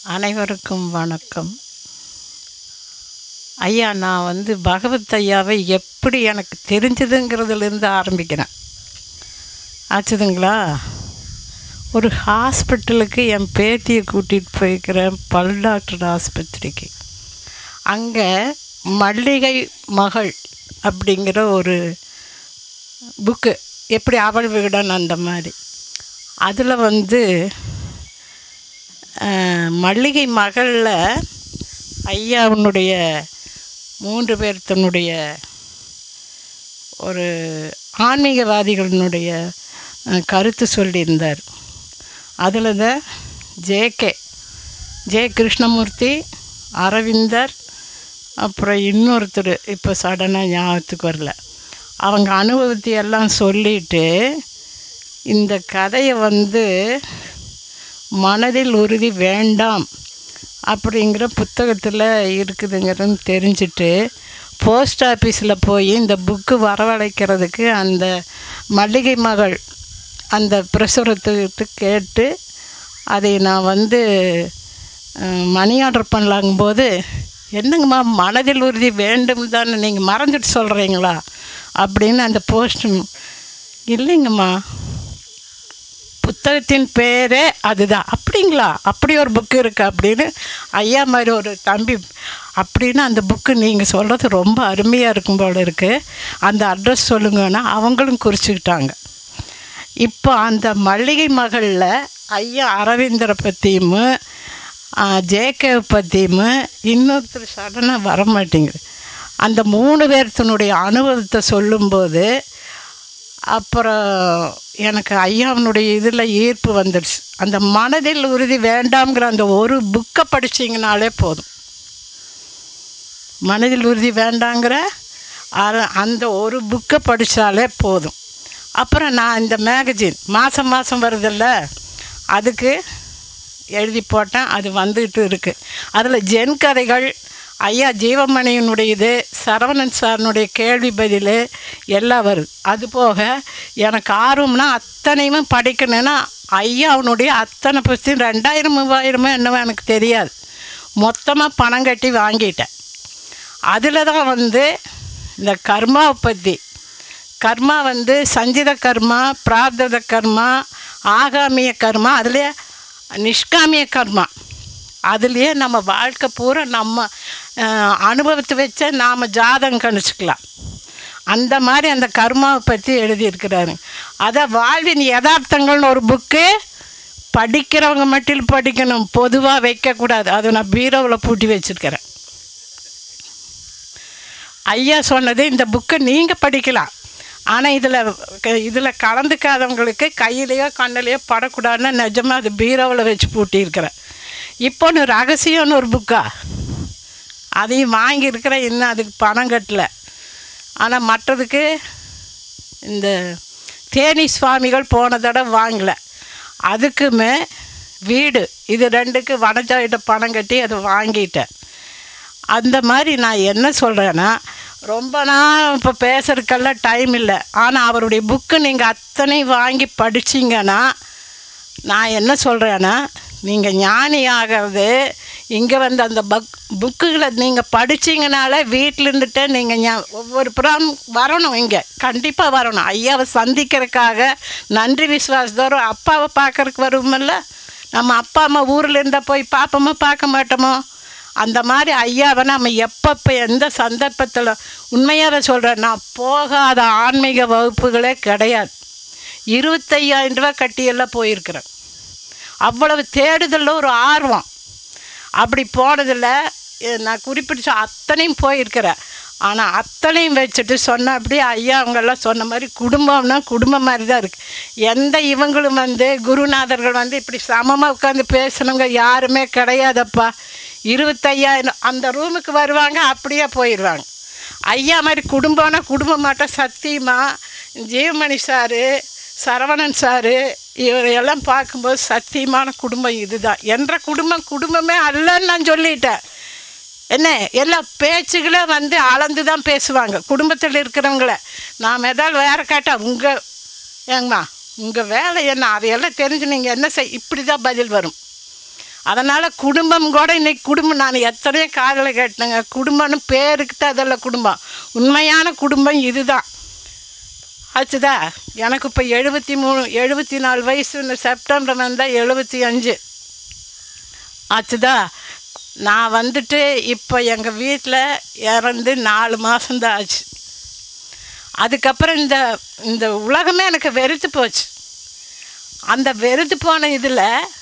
அனைவருக்கும் வணக்கம் ஐயா நான் வந்து பகவத் ஐயாவை எப்படி எனக்கு தெரிஞ்சதுங்கிறதுலேருந்து ஆரம்பிக்கிறேன் ஆச்சுதுங்களா ஒரு ஹாஸ்பிட்டலுக்கு என் பேத்தியை கூட்டிகிட்டு போய்க்கிறேன் பல் டாக்டர் ஆஸ்பத்திரிக்கு அங்கே மல்லிகை மகள் அப்படிங்கிற ஒரு புக்கு எப்படி அவள் விகடன் அந்த மாதிரி அதில் வந்து அஹ், மல்லிகை மகளில் ஐயாவுனுடைய மூன்று பேர்த்தனுடைய ஒரு ஆன்மீகவாதிகளினுடைய அஹ், கருத்து சொல்லியிருந்தார் அதில் தான் ஜேகே ஜே கிருஷ்ணமூர்த்தி அரவிந்தர் அப்புறம் இன்னொருத்தர் இப்போ சடனாக ஞாபகத்துக்கு வரல அவங்க அனுபவத்தை எல்லாம் சொல்லிட்டு இந்த கதையை வந்து மனதில் உறுதி வேண்டாம் அப்படிங்கிற புத்தகத்தில் இருக்குதுங்கிறது தெரிஞ்சுட்டு போஸ்ட் ஆஃபீஸில் போய் இந்த புக்கு வரவழைக்கிறதுக்கு அந்த மல்லிகை மகள் அந்த பிரசுரத்துக்கு கேட்டு அதை நான் வந்து அஹ், மணி ஆர்டர் பண்ணலாங்கும்போது என்னங்கம்மா மனதில் உறுதி வேண்டும் தானே நீங்கள் மறந்துட்டு சொல்கிறீங்களா அப்படின்னு அந்த போஸ்ட் இல்லைங்கம்மா புத்தகத்தின் பேரே அதுதான் அப்படிங்களா அப்படி ஒரு புக்கு இருக்குது அப்படின்னு ஐயா மாதிரி ஒரு தம்பி அப்படின்னு அந்த புக்கு நீங்கள் சொல்கிறது ரொம்ப அருமையாக இருக்கும் போல இருக்குது அந்த அட்ரஸ் சொல்லுங்கன்னா அவங்களும் குறிச்சிக்கிட்டாங்க இப்போ அந்த மல்லிகை மகளில் ஐயா அரவிந்தரை பற்றியும் ஜேகேவை பற்றியும் இன்னொருத்தர் சடனாக வர மாட்டேங்குது அந்த மூணு பேர்த்தனுடைய அனுபவத்தை சொல்லும்போது அப்புறம் எனக்கு ஐயாவனுடைய இதில் ஈர்ப்பு வந்துடுச்சு அந்த மனதில் உறுதி வேண்டாம்ங்கிற அந்த ஒரு புக்கை படிச்சிங்கனாலே போதும் மனதில் உறுதி வேண்டாங்கிற அர- அந்த ஒரு புக்கை படித்தாலே போதும் அப்புறம் நான் இந்த மேகசின் மாதம் மாதம் வருதில்ல அதுக்கு எழுதி போட்டேன் அது வந்துட்டு இருக்குது அதில் ஜென் கதைகள் ஐயா ஜீவமணியினுடைய இது சரவணன் சாரனுடைய கேள்வி பதில் எல்லாம் வருது அது போக எனக்கு ஆர்வம்னா அத்தனையுமே படிக்கணும்னா ஐயா அவனுடைய அத்தனை புஸ்தகம் ரெண்டாயிரம் மூவாயிரமோ என்னவோ எனக்கு தெரியாது மொத்தமாக பணம் கட்டி வாங்கிட்டேன் அதில் தான் வந்து இந்த கர்மாவை பற்றி கர்மா வந்து சஞ்சித கர்மா பிரார்த்தத கர்மா ஆகாமிய கர்மா அதுலேயே நிஷ்காமிய கர்மா அதுலேயே நம்ம வாழ்க்கை பூரா நம்ம அஹ், அனுபவத்தை வச்சே நாம் ஜாதகம் கணிச்சுக்கலாம் அந்த மாதிரி அந்த கர்மாவை பற்றி எழுதியிருக்கிறாரு அதை வாழ்வின் யதார்த்தங்கள்னு ஒரு புக்கு படிக்கிறவங்க மட்டும் படிக்கணும் பொதுவாக வைக்கக்கூடாது அதை நான் பீரோவில் பூட்டி வச்சுருக்கிறேன் ஐயா சொன்னது இந்த புக்கை நீங்கள் படிக்கலாம் ஆனால் இதில் இதில் கலந்துக்காதவங்களுக்கு கையிலையோ கண்ணிலையோ படக்கூடாதுன்னு நிஜமாக அது பீரோவில் வச்சு பூட்டியிருக்கிறேன் இப்போன்னு ரகசியம்னு ஒரு புக்கா அதையும் வாங்கியிருக்கிறேன் இன்னும் அதுக்கு பணம் கட்டல ஆனால் மற்றதுக்கு இந்த தேனி சுவாமிகள் போன தடவை வாங்கலை அதுக்குமே வீடு இது ரெண்டுக்கு வனஜாயிட்ட பணம் கட்டி அதை வாங்கிட்டேன் அந்த மாதிரி நான் என்ன சொல்கிறேன்னா ரொம்ப நாள் இப்போ பேசுறதுக்கெல்லாம் டைம் இல்லை ஆனால் அவருடைய புக்கு நீங்கள் அத்தனை வாங்கி படிச்சீங்கன்னா நான் என்ன சொல்கிறேன்னா நீங்கள் ஞானி ஆகிறது இங்கே வந்து அந்த பக் புக்குகளை நீங்கள் படிச்சீங்கனாலே வீட்டில் இருந்துட்டு நீங்கள் ஞா ஒவ்வொரு புறம் வரணும் இங்கே கண்டிப்பாக வரணும் ஐயாவை சந்திக்கிறதுக்காக நன்றி விசுவாசத்தோறும் அப்பாவை பார்க்கறதுக்கு வருவோமில்ல நம்ம அப்பா அம்மா ஊரில் இருந்தால் போய் பார்ப்போமா பார்க்க மாட்டோமோ அந்த மாதிரி ஐயாவை நம்ம எப்பப்போ எந்த சந்தர்ப்பத்தில் உண்மையாகவே சொல்கிறேன் நான் போகாத ஆன்மீக வகுப்புகளே கிடையாது இருபத்தையாயிரம் ரூபா கட்டியெல்லாம் போயிருக்கிறேன் அவ்வளவு தேடுதலில் ஒரு ஆர்வம் அப்படி போனதில் எ- நான் குறிப்பிட்டு சொ- அத்தனையும் போயிருக்கிறேன் ஆனால் அத்தனையும் வச்சுட்டு சொன்ன அப்படியே ஐயா அவங்கெல்லாம் சொன்ன மாதிரி குடும்பம்னா குடும்பம் மாதிரி தான் இருக்குது எந்த இவங்களும் வந்து குருநாதர்கள் வந்து இப்படி சமமாக உட்காந்து பேசணுங்க யாருமே கிடையாதப்பா இருபத்தையாயிரம் அந்த ரூமுக்கு வருவாங்க அப்படியே போயிடுவாங்க ஐயா மாதிரி குடும்பம்னா குடும்பம் மாட்டோம் சத்தியமா ஜீவமணி சாரு சரவணன் சாரு இவரையெல்லாம் பார்க்கும்போது சத்தியமான குடும்பம் இதுதான் என்ற குடும்பம் குடும்பமே அல்லன்னு நான் சொல்லிட்டேன் என்ன எல்லா பேச்சுகளே வந்து அளந்து தான் பேசுவாங்க குடும்பத்தில் இருக்கிறவங்கள நாம் ஏதாவது வேற கேட்டால் உங்கள் ஏங்கம்மா உங்கள் வேலை என்ன அதையெல்லாம் தெரிஞ்சு நீங்கள் என்ன செய் இப்படி தான் பதில் வரும் அதனால் குடும்பம் கூட இன்னைக்கு குடும்பம் நான் எத்தனையோ காதில் கேட்டேங்க குடும்பம்னு பேருக்கு தான் அதெல்லாம் குடும்பம் உண்மையான குடும்பம் இதுதான் ஆச்சுதா எனக்கு இப்போ எழுபத்தி மூணு எழுபத்தி நாலு வயசு இந்த செப்டம்பர் வந்தால் எழுபத்தி அஞ்சு ஆச்சுதா நான் வந்துட்டு இப்போ எங்கள் வீட்டில் இறந்து நாலு மாதம்தான் ஆச்சு அதுக்கப்புறம் இந்த இந்த உலகமே எனக்கு வெறுத்து போச்சு அந்த வெறுத்து போன இதில்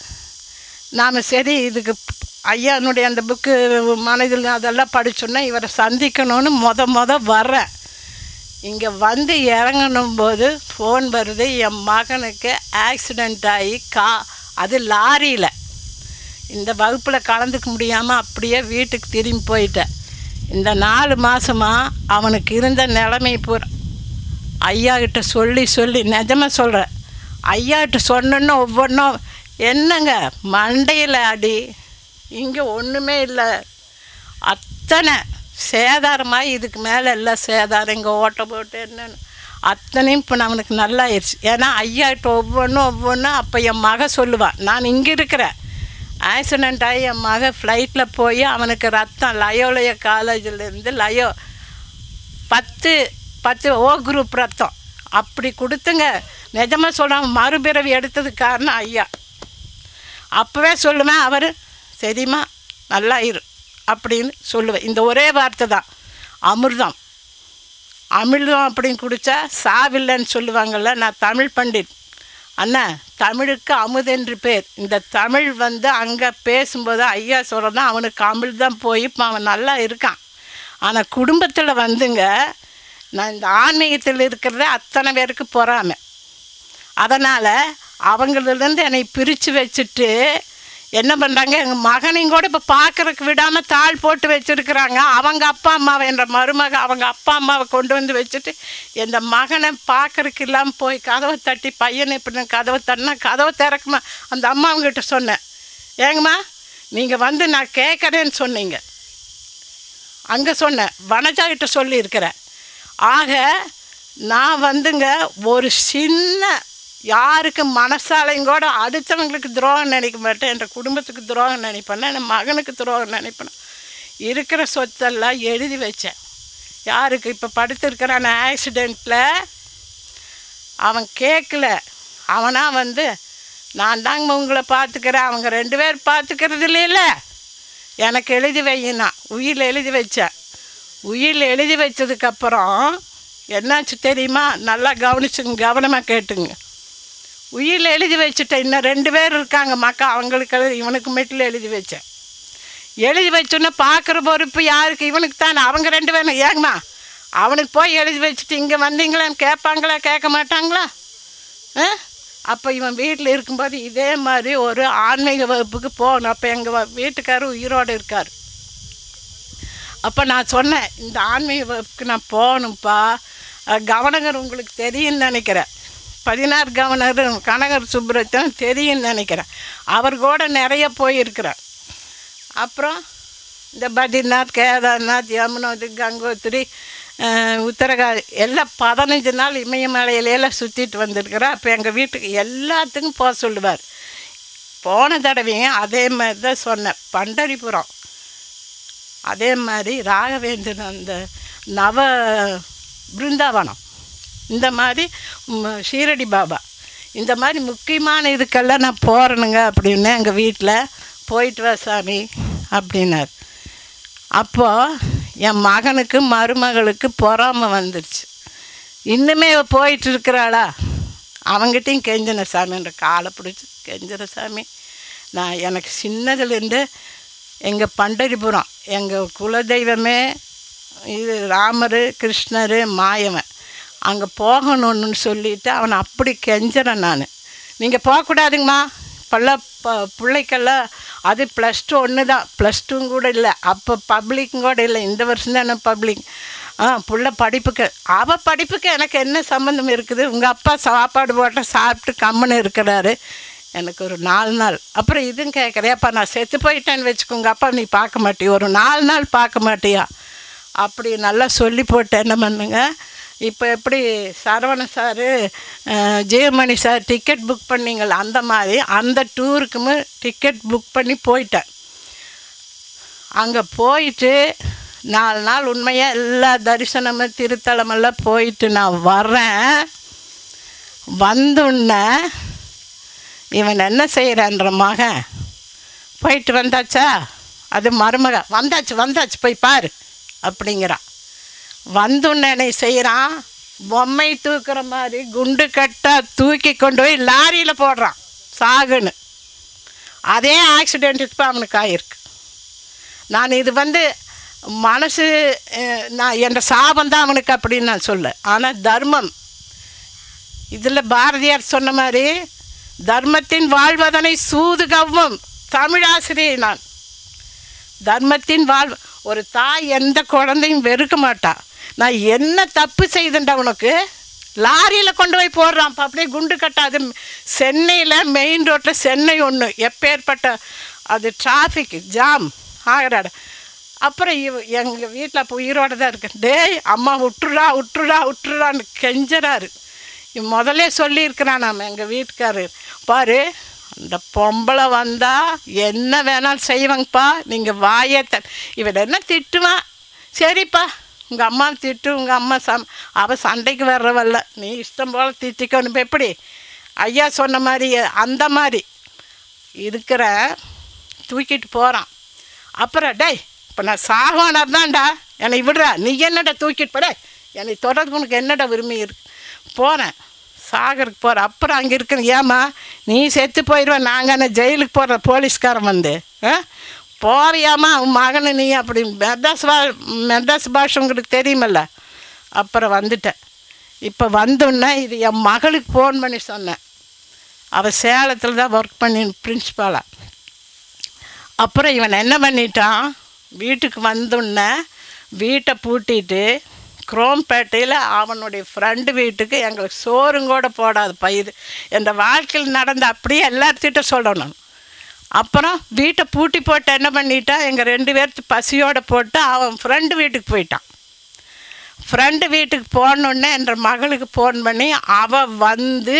நாம் சரி இதுக்கு ஐயானுடைய அந்த புக்கு மனதில் அதெல்லாம் படிச்சோன்னா இவரை சந்திக்கணும்னு மொத மொத வர்றேன் இங்கே வந்து இறங்கணும் போது ஃபோன் வருது என் மகனுக்கு ஆக்சிடெண்ட் ஆகி கா அது லாரியில் இந்த வகுப்பில் கலந்துக்க முடியாமல் அப்படியே வீட்டுக்கு திரும்பி போயிட்டேன் இந்த நாலு மாதமாக அவனுக்கு இருந்த நிலைமை பூரா ஐயா கிட்ட சொல்லி சொல்லி நிஜமாக சொல்கிறேன் ஐயாட்ட சொன்னோன்னு ஒவ்வொன்றும் என்னங்க மண்டையில் அடி இங்கே ஒன்றுமே இல்லை அத்தனை சேதாரமாக இதுக்கு மேலே எல்லாம் சேதாரம் இங்கே ஓட்ட போட்டு என்னன்னு அத்தனையும் இப்போ அவனுக்கு நல்லா ஆயிடுச்சு ஏன்னா ஐயாட்ட ஒவ்வொன்றும் ஒவ்வொன்றும் அப்போ என் மக சொல்லுவான் நான் இங்கே இருக்கிறேன் ஆக்சிடெண்ட் ஆகி என் மக ஃப்ளைட்டில் போய் அவனுக்கு ரத்தம் லயோலய காலேஜிலேருந்து லயோ பத்து பத்து ஓ குரூப் ரத்தம் அப்படி கொடுத்துங்க நிஜமாக சொல்கிறான் மறுபிறவி எடுத்ததுக்கு காரணம் ஐயா அப்போவே சொல்லுவேன் அவர் சரிம்மா நல்லா இரு அப்படின்னு சொல்லுவேன் இந்த ஒரே வார்த்தை தான் அமிர்தம் அமிர்தம் அப்படின்னு குடித்தா சாவில்லைன்னு சொல்லுவாங்கள்ல நான் தமிழ் பண்டிட் அண்ணா தமிழுக்கு அமுதென்று பேர் இந்த தமிழ் வந்து அங்கே பேசும்போது ஐயா சொல்கிறதான் அவனுக்கு அமிழ் தான் போய் இப்போ அவன் நல்லா இருக்கான் ஆனால் குடும்பத்தில் வந்துங்க நான் இந்த ஆன்மீகத்தில் இருக்கிறத அத்தனை பேருக்கு பொறாமை அதனால் அவங்களிலேருந்து என்னை பிரித்து வச்சுட்டு என்ன பண்ணுறாங்க எங்கள் மகனையும் கூட இப்போ பார்க்குறக்கு விடாமல் தாள் போட்டு வச்சுருக்குறாங்க அவங்க அப்பா அம்மாவை என்ற மருமக அவங்க அப்பா அம்மாவை கொண்டு வந்து வச்சுட்டு இந்த மகனை பார்க்குறக்கு இல்லாமல் போய் கதவை தட்டி பையனை இப்படி கதவை தட்டினா கதவை திறக்குமா அந்த அம்மாவங்கிட்ட சொன்னேன் ஏங்கம்மா நீங்கள் வந்து நான் கேட்குறேன்னு சொன்னீங்க அங்கே சொன்னேன் வனஜா கிட்ட சொல்லியிருக்கிறேன் ஆக நான் வந்துங்க ஒரு சின்ன யாருக்கு மனசாலையும் கூட அடுத்தவங்களுக்கு துரோகம் நினைக்க மாட்டேன் என் குடும்பத்துக்கு துரோகம் நினைப்பேன் என் மகனுக்கு துரோகம் நினைப்பேன் இருக்கிற சொத்தெல்லாம் எழுதி வச்சேன் யாருக்கு இப்போ படுத்திருக்கிறான ஆக்சிடெண்ட்டில் அவன் கேட்கல அவனா வந்து நான் தாங்க உங்களை பார்த்துக்கிறேன் அவங்க ரெண்டு பேர் பார்த்துக்கிறது இல்லைல்ல எனக்கு எழுதி வையினா உயிரில் எழுதி வச்சேன் உயிரில் எழுதி வச்சதுக்கப்புறம் என்னாச்சு தெரியுமா நல்லா கவனிச்சுங்க கவனமாக கேட்டுங்க உயிரில் எழுதி வச்சுட்டேன் இன்னும் ரெண்டு பேர் இருக்காங்க மக்கா அவங்களுக்கு எழுதி இவனுக்கு மட்டும் எழுதி வச்சேன் எழுதி வச்சோன்னே பார்க்குற பொறுப்பு யாருக்கு இவனுக்கு தானே அவங்க ரெண்டு பேரும் ஏங்கம்மா அவனுக்கு போய் எழுதி வச்சுட்டு இங்கே வந்தீங்களான்னு கேட்பாங்களா கேட்க மாட்டாங்களா ஆ அப்போ இவன் வீட்டில் இருக்கும்போது இதே மாதிரி ஒரு ஆன்மீக வகுப்புக்கு போகணும் அப்போ எங்கள் வீட்டுக்காரர் உயிரோடு இருக்கார் அப்போ நான் சொன்னேன் இந்த ஆன்மீக வகுப்புக்கு நான் போகணும்ப்பா அஹ் கவனகர் உங்களுக்கு தெரியும்னு நினைக்கிறேன் பதினாறு கவர்னர் கனகர் சுப்ரத்தன் தெரியும்னு நினைக்கிறேன் அவர் கூட நிறைய போயிருக்கிறார் அப்புறம் இந்த பத்ரிநாத் கேதார்நாத் யமுனோத்ரி கங்கோத்ரி அஹ், உத்தரகாண்ட் எல்லாம் பதினஞ்சு நாள் இமயமலையிலெல்லாம் சுற்றிட்டு வந்திருக்கிறேன் அப்போ எங்கள் வீட்டுக்கு எல்லாத்துக்கும் போக சொல்லுவார் போன தடவையும் அதே மாதிரி தான் சொன்னேன் பண்டரிபுரம் அதே மாதிரி ராகவேந்திரன் அந்த நவ பிருந்தாவனம் இந்த மாதிரி ம், ஷீரடி பாபா இந்த மாதிரி முக்கியமான இதுக்கெல்லாம் நான் போகிறேனுங்க அப்படின்னு எங்கள் வீட்டில் போயிட்டு வா சாமி அப்படின்னார் அப்போது என் மகனுக்கு மருமகளுக்கு பொறாமை வந்துடுச்சு இன்னுமே இவ போயிட்டு இருக்கிறாளா அவங்கிட்டையும் கெஞ்சின சாமின்ற காலை பிடிச்சி கெஞ்சின சாமி நான் எனக்கு சின்னதுலேருந்து எங்கள் பண்டரிபுரம் எங்கள் குலதெய்வமே இது ராமர் கிருஷ்ணர் மாயவன் அங்கே போகணும்னு சொல்லிட்டு அவனை அப்படி கெஞ்சுறேன் நான் நீங்கள் போகக்கூடாதுங்கம்மா இப்போல்லாம் ப பிள்ளைக்கெல்லாம் அது ப்ளஸ் டூ ஒன்று தான் ப்ளஸ் டூவும் கூட இல்லை அப்போ பப்ளிக்கும் கூட இல்லை இந்த வருஷம் தானே பப்ளிக் ஆ புள்ள படிப்புக்கு அவள் படிப்புக்கு எனக்கு என்ன சம்மந்தம் இருக்குது உங்கள் அப்பா சாப்பாடு போட்டால் சாப்பிட்டு கம்முன்னு இருக்கிறாரு எனக்கு ஒரு நாலு நாள் அப்புறம் இதுவும் கேட்குறேன் அப்பா நான் செத்து போயிட்டேன்னு வச்சுக்கோங்க அப்பா நீ பார்க்க மாட்டியா ஒரு நாலு நாள் பார்க்க மாட்டியா அப்படி நல்லா சொல்லி போட்டு என்ன பண்ணுங்க இப்போ எப்படி Saravana sir Jayamani sir ticket book பண்ணீங்கள அந்த மாதிரி அந்த டூருக்குமே டிக்கெட் புக் பண்ணி போயிட்டேன் அங்கே போயிட்டு நாலு நாள் உண்மையாக எல்லா தரிசனமும் திருத்தலமெல்லாம் போயிட்டு நான் வர்றேன் வந்தோடனே இவன் என்ன செய்கிறான்ற மகன் போயிட்டு வந்தாச்சா அது மருமக வந்தாச்சு வந்தாச்சு போய் பாரு அப்படிங்கிறான் வந்துன்னு என்னை செய்கிறான் பொம்மை தூக்குற மாதிரி குண்டு கட்டாக தூக்கி கொண்டு போய் லாரியில் போடுறான் சாகுன்னு அதே ஆக்சிடெண்ட் இப்போ அவனுக்கு ஆயிருக்கு நான் இது வந்து மனசு அஹ், நான் என்ற சாபம் தான் அவனுக்கு அப்படின்னு நான் சொல்ல ஆனால் தர்மம் இதில் பாரதியார் சொன்ன மாதிரி தர்மத்தின் வாழ்வதனை சூது கவ்வும் தமிழாசிரியை நான் தர்மத்தின் வாழ் ஒரு தாய் எந்த குழந்தையும் வெறுக்க மாட்டா நான் என்ன தப்பு செய்தேன்டா உனக்கு லாரியில் கொண்டு போய் போடுறான் அப்படியே குண்டு கட்டாது சென்னையில் மெயின் ரோட்டில் சென்னை ஒன்று எப்பேற்பட்ட அது டிராஃபிக் ஜாம் ஆகிறாட அப்புறம் இவ எங்கள் வீட்டில் அப்போ உயிரோடு தான் இருக்கு டேய் அம்மா விட்டுறா விட்டுறா விட்டுறான்னு கெஞ்சறாரு இவன் முதல்ல சொல்லியிருக்கிறான் நாம் எங்கள் வீட்டுக்காரர் பாரு அந்த பொம்பளை வந்தால் என்ன வேணாலும் செய்வாங்கப்பா நீங்கள் வாயே த இவன் என்ன திட்டுவான் சரிப்பா உங்கள் அம்மா திட்டு உங்கள் அம்மா சம் அவள் சண்டைக்கு வர்றவல்ல நீ இஷ்டம் போல் திட்டிக்கணும் இப்போ எப்படி ஐயா சொன்ன மாதிரி அந்த மாதிரி இருக்கிற தூக்கிட்டு போகிறான் அப்புறம் டேய் இப்போ நான் சாகோனர் தான்டா என்னை விடுறா நீ என்னடா தூக்கிட்டு போட என்னை தொடர்ந்து உனக்கு என்னடா விரும்பி இருக்கு போனேன் சாகருக்கு போகிற அப்புறம் அங்கே இருக்கிற ஏம்மா நீ செத்து போயிடுவேன் நாங்கள் என்ன ஜெயிலுக்கு போகிற போலீஸ்காரன் வந்து ஆ போறியாம்மா உன் மகனை நீ அப்படி மெட்ராஸ் வா மெட்ராஸ் பாஷை உங்களுக்கு தெரியுமில்ல அப்புறம் வந்துட்டேன் இப்போ வந்தோன்னே இது என் மகளுக்கு ஃபோன் பண்ணி சொன்னேன் அவள் சேலத்தில் தான் ஒர்க் பண்ணி பிரின்ஸ்பாலாக அப்புறம் இவன் என்ன பண்ணிட்டான் வீட்டுக்கு வந்தோடனே வீட்டை பூட்டிட்டு குரோம்பேட்டையில் அவனுடைய ஃப்ரெண்டு வீட்டுக்கு எங்களுக்கு சோறும் கூட போடாது பயிர் என்ற வாழ்க்கையில் நடந்த அப்படியே எல்லார்த்திட்ட சொல்லணும் அப்புறம் வீட்டை பூட்டி போட்டு என்ன பண்ணிட்டான் எங்கள் ரெண்டு பேர்த்து பசியோடு போட்டு அவன் ஃப்ரெண்டு வீட்டுக்கு போயிட்டான் ஃப்ரெண்டு வீட்டுக்கு போனோடனே என்ற மகளுக்கு ஃபோன் பண்ணி அவள் வந்து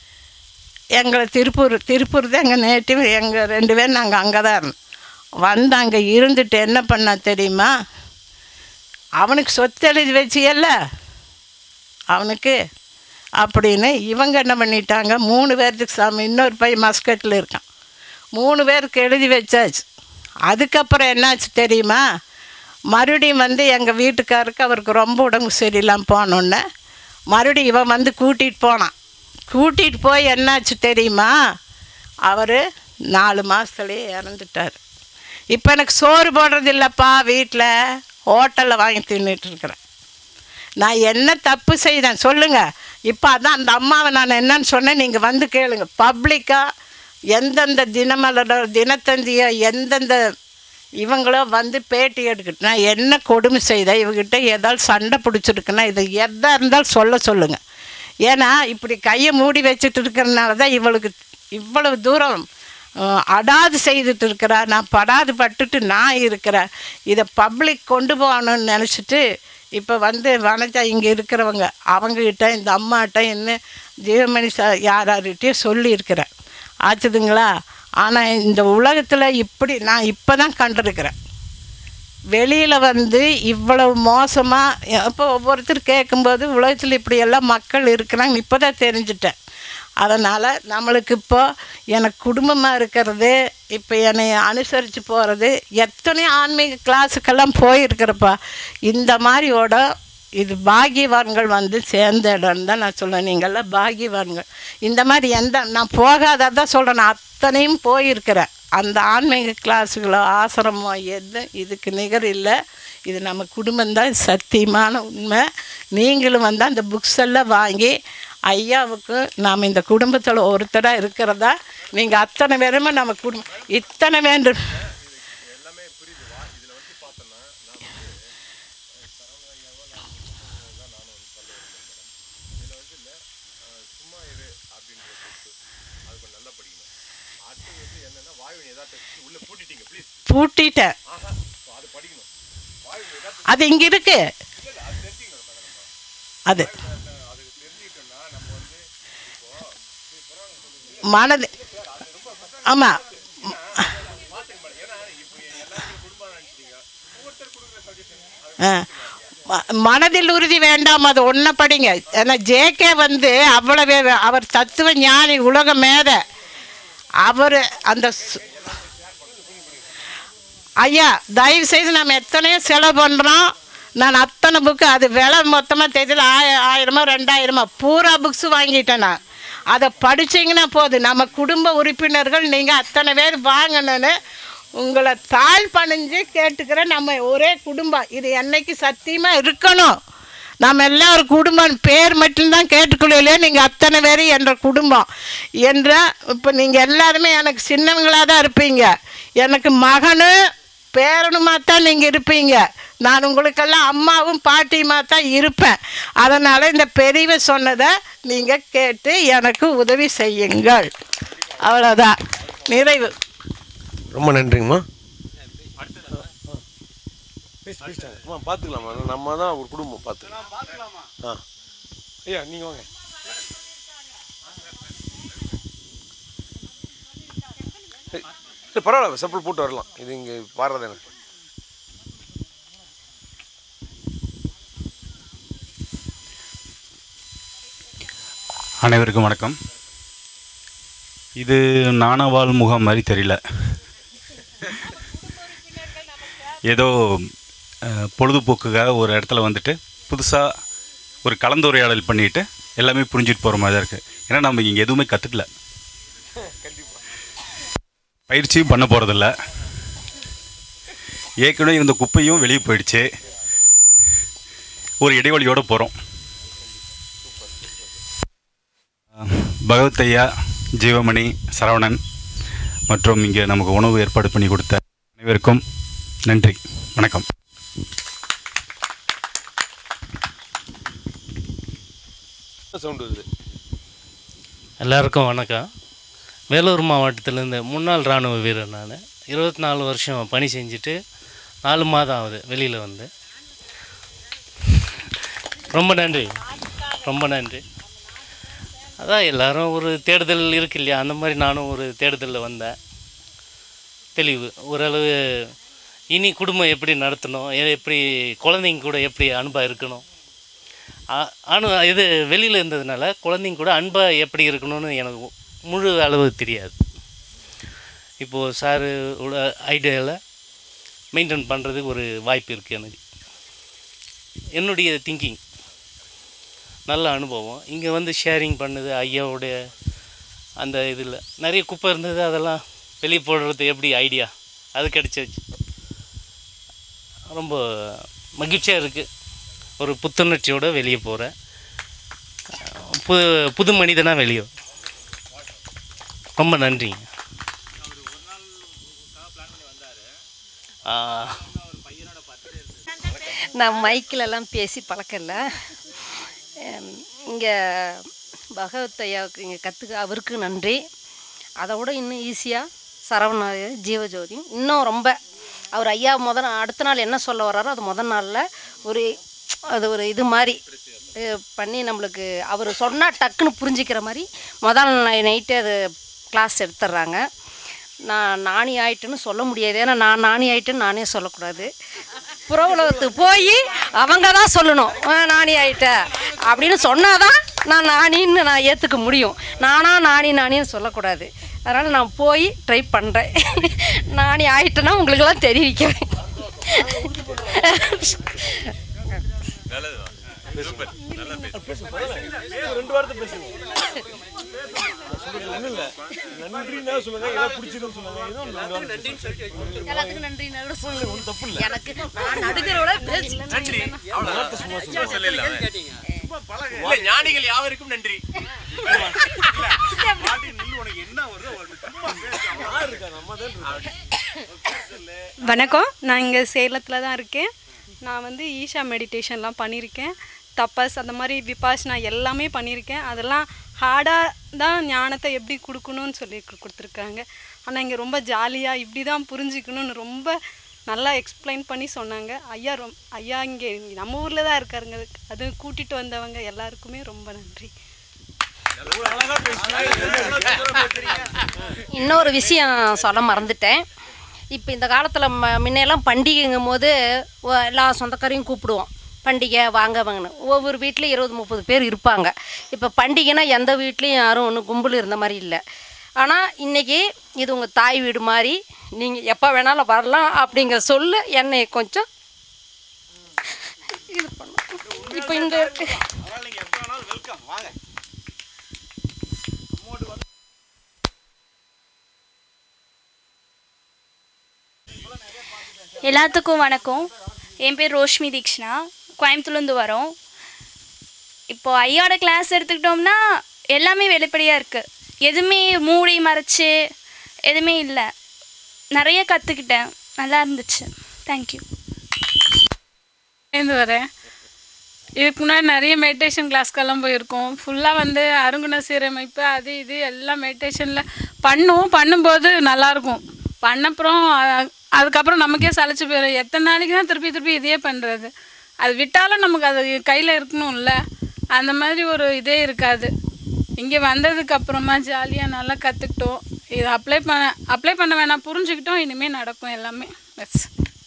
எங்களை திருப்பூர் திருப்பூர் தான் எங்கள் நேட்டிவ் எங்கள் ரெண்டு பேரும் நாங்கள் அங்கே தான் இருந்தோம் வந்து அங்கே இருந்துட்டு என்ன பண்ணா தெரியுமா அவனுக்கு சொத்து எழுதி வச்சியல்ல அவனுக்கு அப்படின்னு இவங்க என்ன பண்ணிட்டாங்க மூணு பேர்த்துக்கு சாமி இன்னொரு பையன் மஸ்கட்டில் இருக்கான் மூணு பேருக்கு எழுதி வச்சாச்சு அதுக்கப்புறம் என்னாச்சு தெரியுமா மறுபடியும் வந்து எங்கள் வீட்டுக்காருக்கு அவருக்கு ரொம்ப உடம்பு சரியில்லாமல் போனோன்னே மறுபடியும் இவன் வந்து கூட்டிகிட்டு போனான் கூட்டிகிட்டு போய் என்னாச்சு தெரியுமா அவர் நாலு மாதத்துலேயே இறந்துட்டார் இப்போ எனக்கு சோறு போடுறது இல்லைப்பா வீட்டில் ஹோட்டலில் வாங்கி தின்னுட்டு இருக்கிறேன் நான் என்ன தப்பு செய்தேன் சொல்லுங்கள் இப்போ அதான் அந்த அம்மாவை நான் என்னன்னு சொன்னேன் நீங்கள் வந்து கேளுங்க பப்ளிக்காக எந்தெந்த தினமலர் தினத்தந்தியோ எந்தெந்த இவங்களோ வந்து பேட்டி எடுக்கட்டும் நான் என்ன கொடுமை செய்தேன் இவகிட்ட ஏதாவது சண்டை பிடிச்சிருக்குன்னா இது எதாக இருந்தாலும் சொல்ல சொல்லுங்கள் ஏன்னா இப்படி கையை மூடி வச்சுட்டு இருக்கிறனால தான் இவளுக்கு இவ்வளவு தூரம் அஹ், அடாது செய்துட்டு இருக்கிறா நான் படாது பட்டுட்டு நான் இருக்கிறேன் இதை பப்ளிக் கொண்டு போகணும்னு நினச்சிட்டு இப்போ வந்து வனஜா இங்கே இருக்கிறவங்க அவங்கக்கிட்ட இந்த அம்மாட்ட இன்னும் ஜீவமணி சா யார் யார்கிட்டயும் சொல்லியிருக்கிறேன் ஆச்சுதுங்களா ஆனால் இந்த உலகத்தில் இப்படி நான் இப்போ தான் கண்டிருக்கிறேன் வெளியில் வந்து இவ்வளவு மோசமாக இப்போ ஒவ்வொருத்தர் கேட்கும்போது உலகத்தில் இப்படியெல்லாம் மக்கள் இருக்கிறாங்க இப்போ தான் தெரிஞ்சிட்டேன் அதனால் நம்மளுக்கு இப்போ எனக்கு குடும்பமாக இருக்கிறது இப்போ என்னை அனுசரித்து போகிறது எத்தனை ஆன்மீக கிளாஸுக்கெல்லாம் போயிருக்கிறப்பா இந்த மாதிரியோட இது பாகியவான்கள் வந்து சேர்ந்த இடம் தான் நான் சொல்லுவேன் நீங்கள்லாம் பாகியவான்கள் இந்த மாதிரி எந்த நான் போகாதான் சொல்கிறேன் நான் அத்தனையும் போயிருக்கிறேன் அந்த ஆன்மீக கிளாஸுகளோ ஆசிரமோ எது இதுக்கு நிகர் இல்லை இது நம்ம குடும்பம்தான் சத்தியமான உண்மை நீங்களும் வந்து அந்த புக்ஸ் எல்லாம் வாங்கி ஐயாவுக்கு நாம் இந்த குடும்பத்தில் ஒருத்தராக இருக்கிறதா நீங்கள் அத்தனை பேருமே நம்ம குடும்பம் இத்தனை வேண்டும் பூட்டிட்டேன் அது இங்கே இருக்கு அது மனது ஆமாம் மனதில் உறுதி வேண்டாம் அது ஒன்றை படிங்க ஏன்னா ஜேகே வந்து அவ்வளவு அவர் தத்துவ ஞானி உலக மேத அவர் அந்த சு- ஐயா தயவு செய்து நம்ம எத்தனையோ செலவு பண்ணுறோம் நான் அத்தனை புக்கு அது விலை மொத்தமாக தெரியல ஆய ஆயிரமோ ரெண்டாயிரமோ பூரா புக்ஸ் வாங்கிட்டேன் நான் அதை படிச்சீங்கன்னா போதும் நம்ம குடும்ப உறுப்பினர்கள் நீங்கள் அத்தனை பேர் வாங்கணும்னு உங்களை தாழ் பணிஞ்சு கேட்டுக்கிறேன் நம்ம ஒரே குடும்பம் இது என்னைக்கு சத்தியமாக இருக்கணும் நம்ம எல்லாம் ஒரு குடும்பம் பேர் மட்டும்தான் கேட்டுக்கொள்ளலையே நீங்கள் அத்தனை பேர் என்ற குடும்பம் என்ற இப்போ நீங்கள் எல்லாருமே எனக்கு சின்னவங்களாக தான் இருப்பீங்க எனக்கு மகனு பேரனுமா தான் நீங்கள் இருப்பீங்க நான் உங்களுக்கெல்லாம் அம்மாவும் பாட்டியுமா தான் இருப்பேன் அதனால் இந்த பெரியவ சொன்னதை நீங்கள் கேட்டு எனக்கு உதவி செய்யுங்கள் அவ்வளோதான் நிறைவு ரொம்ப நன்றிங்கம்மா அம்மா பார்த்துக்கலாமா நம்ம தான் ஒரு குடும்பம் பார்த்துக்கலாம் ஆ ஐயா நீங்கள் வாங்க ஏய், இல்லை பரவாயில்ல செப்பல் போட்டு வரலாம் இது இங்கே பாடுறது எனக்கு அனைவருக்கும் வணக்கம் இது நாணவால் முகம் மாதிரி தெரியல ஏதோ அஹ், பொழுதுபோக்குக்காக ஒரு இடத்துல வந்துட்டு புதுசாக ஒரு கலந்துரையாடல் பண்ணிட்டு எல்லாமே புரிஞ்சுட்டு போகிற மாதிரி தான் இருக்குது ஏன்னா நம்ம இங்கே எதுவுமே கற்றுக்கல பயிற்சியும் பண்ண போகிறதில்ல ஏற்கனவே இருந்த குப்பையும் வெளியே போயிடுச்சு ஒரு இடைவெளியோடு போகிறோம் பகவத் ஐயா ஜீவமணி சரவணன் மற்றும் இங்கே நமக்கு உணவு ஏற்பாடு பண்ணி கொடுத்த அனைவருக்கும் நன்றி வணக்கம் சவுண்டு வருது எல்லாருக்கும் வணக்கம் வேலூர் மாவட்டத்திலேருந்து முன்னாள் இராணுவ வீரர் நான் இருபத்தி நாலு வருஷம் பணி செஞ்சுட்டு நாலு மாதம் ஆகுது வெளியில் வந்து ரொம்ப நன்றி ரொம்ப நன்றி அதான் எல்லாரும் ஒரு தேடுதல் இருக்கு இல்லையா அந்த மாதிரி நானும் ஒரு தேடுதலில் வந்தேன் தெளிவு ஓரளவு இனி குடும்பம் எப்படி நடத்தணும் எ- எப்படி குழந்தைங்க கூட எப்படி அன்பாக இருக்கணும் ஆ- அனு இது வெளியில் இருந்ததுனால குழந்தைங்க கூட அன்பாக எப்படி இருக்கணும்னு எனக்கு முழு அளவு தெரியாது இப்போது சாரு ஐடியாவில் மெயின்டைன் பண்ணுறதுக்கு ஒரு வாய்ப்பு இருக்குது எனக்கு என்னுடைய திங்கிங் நல்ல அனுபவம் இங்கே வந்து ஷேரிங் பண்ணுது ஐயாவுடைய அந்த இதில் நிறைய குப்பை இருந்தது அதெல்லாம் வெளியே போடுறது எப்படி ஐடியா அது கிடச்சிருச்சு ரொம்ப மகிழ்ச்சியாக இருக்குது ஒரு புத்துணர்ச்சியோட வெளியே போகிறேன் புது புது மனிதனாக வெளியே ரொம்ப நன்றிங்க ஆ நான் மைக்கிலலாம் பேசி பழக்கம் இல்லை இங்கே பகவத் ஐயாவுக்கு இங்கே கற்றுக்க அவருக்கு நன்றி அதை விட இன்னும் ஈஸியாக சரவண ஜீவஜோதி இன்னும் ரொம்ப அவர் ஐயா முத நா- அடுத்த நாள் என்ன சொல்ல வர்றாரோ அது முதல் நாளில் ஒரு அது ஒரு இது மாதிரி அஹ், பண்ணி நம்மளுக்கு அவர் சொன்னால் டக்குன்னு புரிஞ்சிக்கிற மாதிரி முதல் நைட்டு அது கிளாஸ் எடுத்துடுறாங்க நான் நாணி ஆயிட்டுன்னு சொல்ல முடியாது ஏன்னா நான் நாணி ஆயிட்டுன்னு நானே சொல்லக்கூடாது புற உலகத்துக்கு போய் அவங்க தான் சொல்லணும் "ஆ, நாணி ஆயிட்ட அப்படின்னு சொன்னாதான் நான் நாணின்னு நான் ஏற்றுக்க முடியும் நானா நாணி நாணின்னு சொல்லக்கூடாது அதனால் நான் போய் ட்ரை பண்ணுறேன் நாணி ஆயிட்டேன்னா உங்களுக்கெல்லாம் தெரிவிக்கிறேன் ரெண்டு வாரத்தை பேசுங்க ஒன்றும் இல்லை நன்றின்னா சொல்லுங்க ஏதாவது பிடிச்சிருன்னு சொல்லுங்க ஏதோ ஒண்ணு ரெண்டு வார்த்தை எல்லாத்துக்கும் நன்றி நான் சொல்லுங்க எனக்கு நான் நடுக்கிறோட ஞானிகள் யாவருக்கும் நன்றி வணக்கம் நான் இங்கே சேலத்தில் தான் இருக்கேன் நான் வந்து ஈஷா மெடிடேஷன்லாம் பண்ணியிருக்கேன் தபஸ் அந்த மாதிரி விபாஷனா எல்லாமே பண்ணியிருக்கேன் அதெல்லாம் ஹார்டாக தான் ஞானத்தை எப்படி கொடுக்கணும்னு சொல்லி கு- கொடுத்துருக்காங்க ஆனால் இங்கே ரொம்ப ஜாலியாக இப்படி தான் புரிஞ்சுக்கணும்னு ரொம்ப நல்லா எக்ஸ்பிளைன் பண்ணி சொன்னாங்க ஐயா ரொம் ஐயா இங்கே நம்ம ஊரில் தான் இருக்காருங்க அது கூட்டிகிட்டு வந்தவங்க எல்லாருக்குமே ரொம்ப நன்றி இன்னொரு விஷயம் சொல்ல மறந்துட்டேன் இப்போ இந்த காலத்தில் ம முன்னையெல்லாம் பண்டிகைங்கும் போது ஒ- எல்லா சொந்தக்காரையும் கூப்பிடுவோம் பண்டிகை வாங்க வாங்கன்னு ஒவ்வொரு வீட்லேயும் இருபது முப்பது பேர் இருப்பாங்க இப்போ பண்டிகைனா எந்த வீட்லேயும் யாரும் ஒன்றும் கும்பல் இருந்த மாதிரி இல்லை ஆனால் இன்றைக்கி இது உங்கள் தாய் வீடு மாதிரி நீங்கள் எப்போ வேணாலும் வரலாம் அப்படிங்கிற சொல்லு என்னை கொஞ்சம் இது பண்ணும் இப்போ இங்கே இருக்கு எல்லாத்துக்கும் வணக்கம் என் பேர் ரோஷ்மி தீக்ஷனா கோயம்புத்தூர்லேருந்து வரோம் இப்போ ஐயாவோட கிளாஸ் எடுத்துக்கிட்டோம்னா எல்லாமே வெளிப்படையாக இருக்குது எதுவுமே மூடி மறைச்சு எதுவுமே இல்லை நிறைய கற்றுக்கிட்டேன் நல்லா இருந்துச்சு தேங்க்யூ சேர்ந்து வரேன் இதுக்கு முன்னாடி நிறைய மெடிடேஷன் கிளாஸ்க்கெல்லாம் போயிருக்கோம் ஃபுல்லாக வந்து அருங்குண சீரமைப்பு அது இது எல்லாம் மெடிடேஷனில் பண்ணுவோம் பண்ணும்போது நல்லாயிருக்கும் பண்ணப்புறம் அ- அதுக்கப்புறம் நமக்கே சலிச்சு போயிடும் எத்தனை நாளைக்கு தான் திருப்பி திருப்பி இதையே பண்ணுறது அது விட்டாலும் நமக்கு அது கையில் இருக்கணும்ல அந்த மாதிரி ஒரு இதே இருக்காது இங்கே வந்ததுக்கு அப்புறமா ஜாலியாக நல்லா கற்றுக்கிட்டோம் இதை அப்ளை பண்ண அப்ளை பண்ண வேணாம் புரிஞ்சுக்கிட்டோம் இனிமேல் நடக்கும் எல்லாமே பஸ்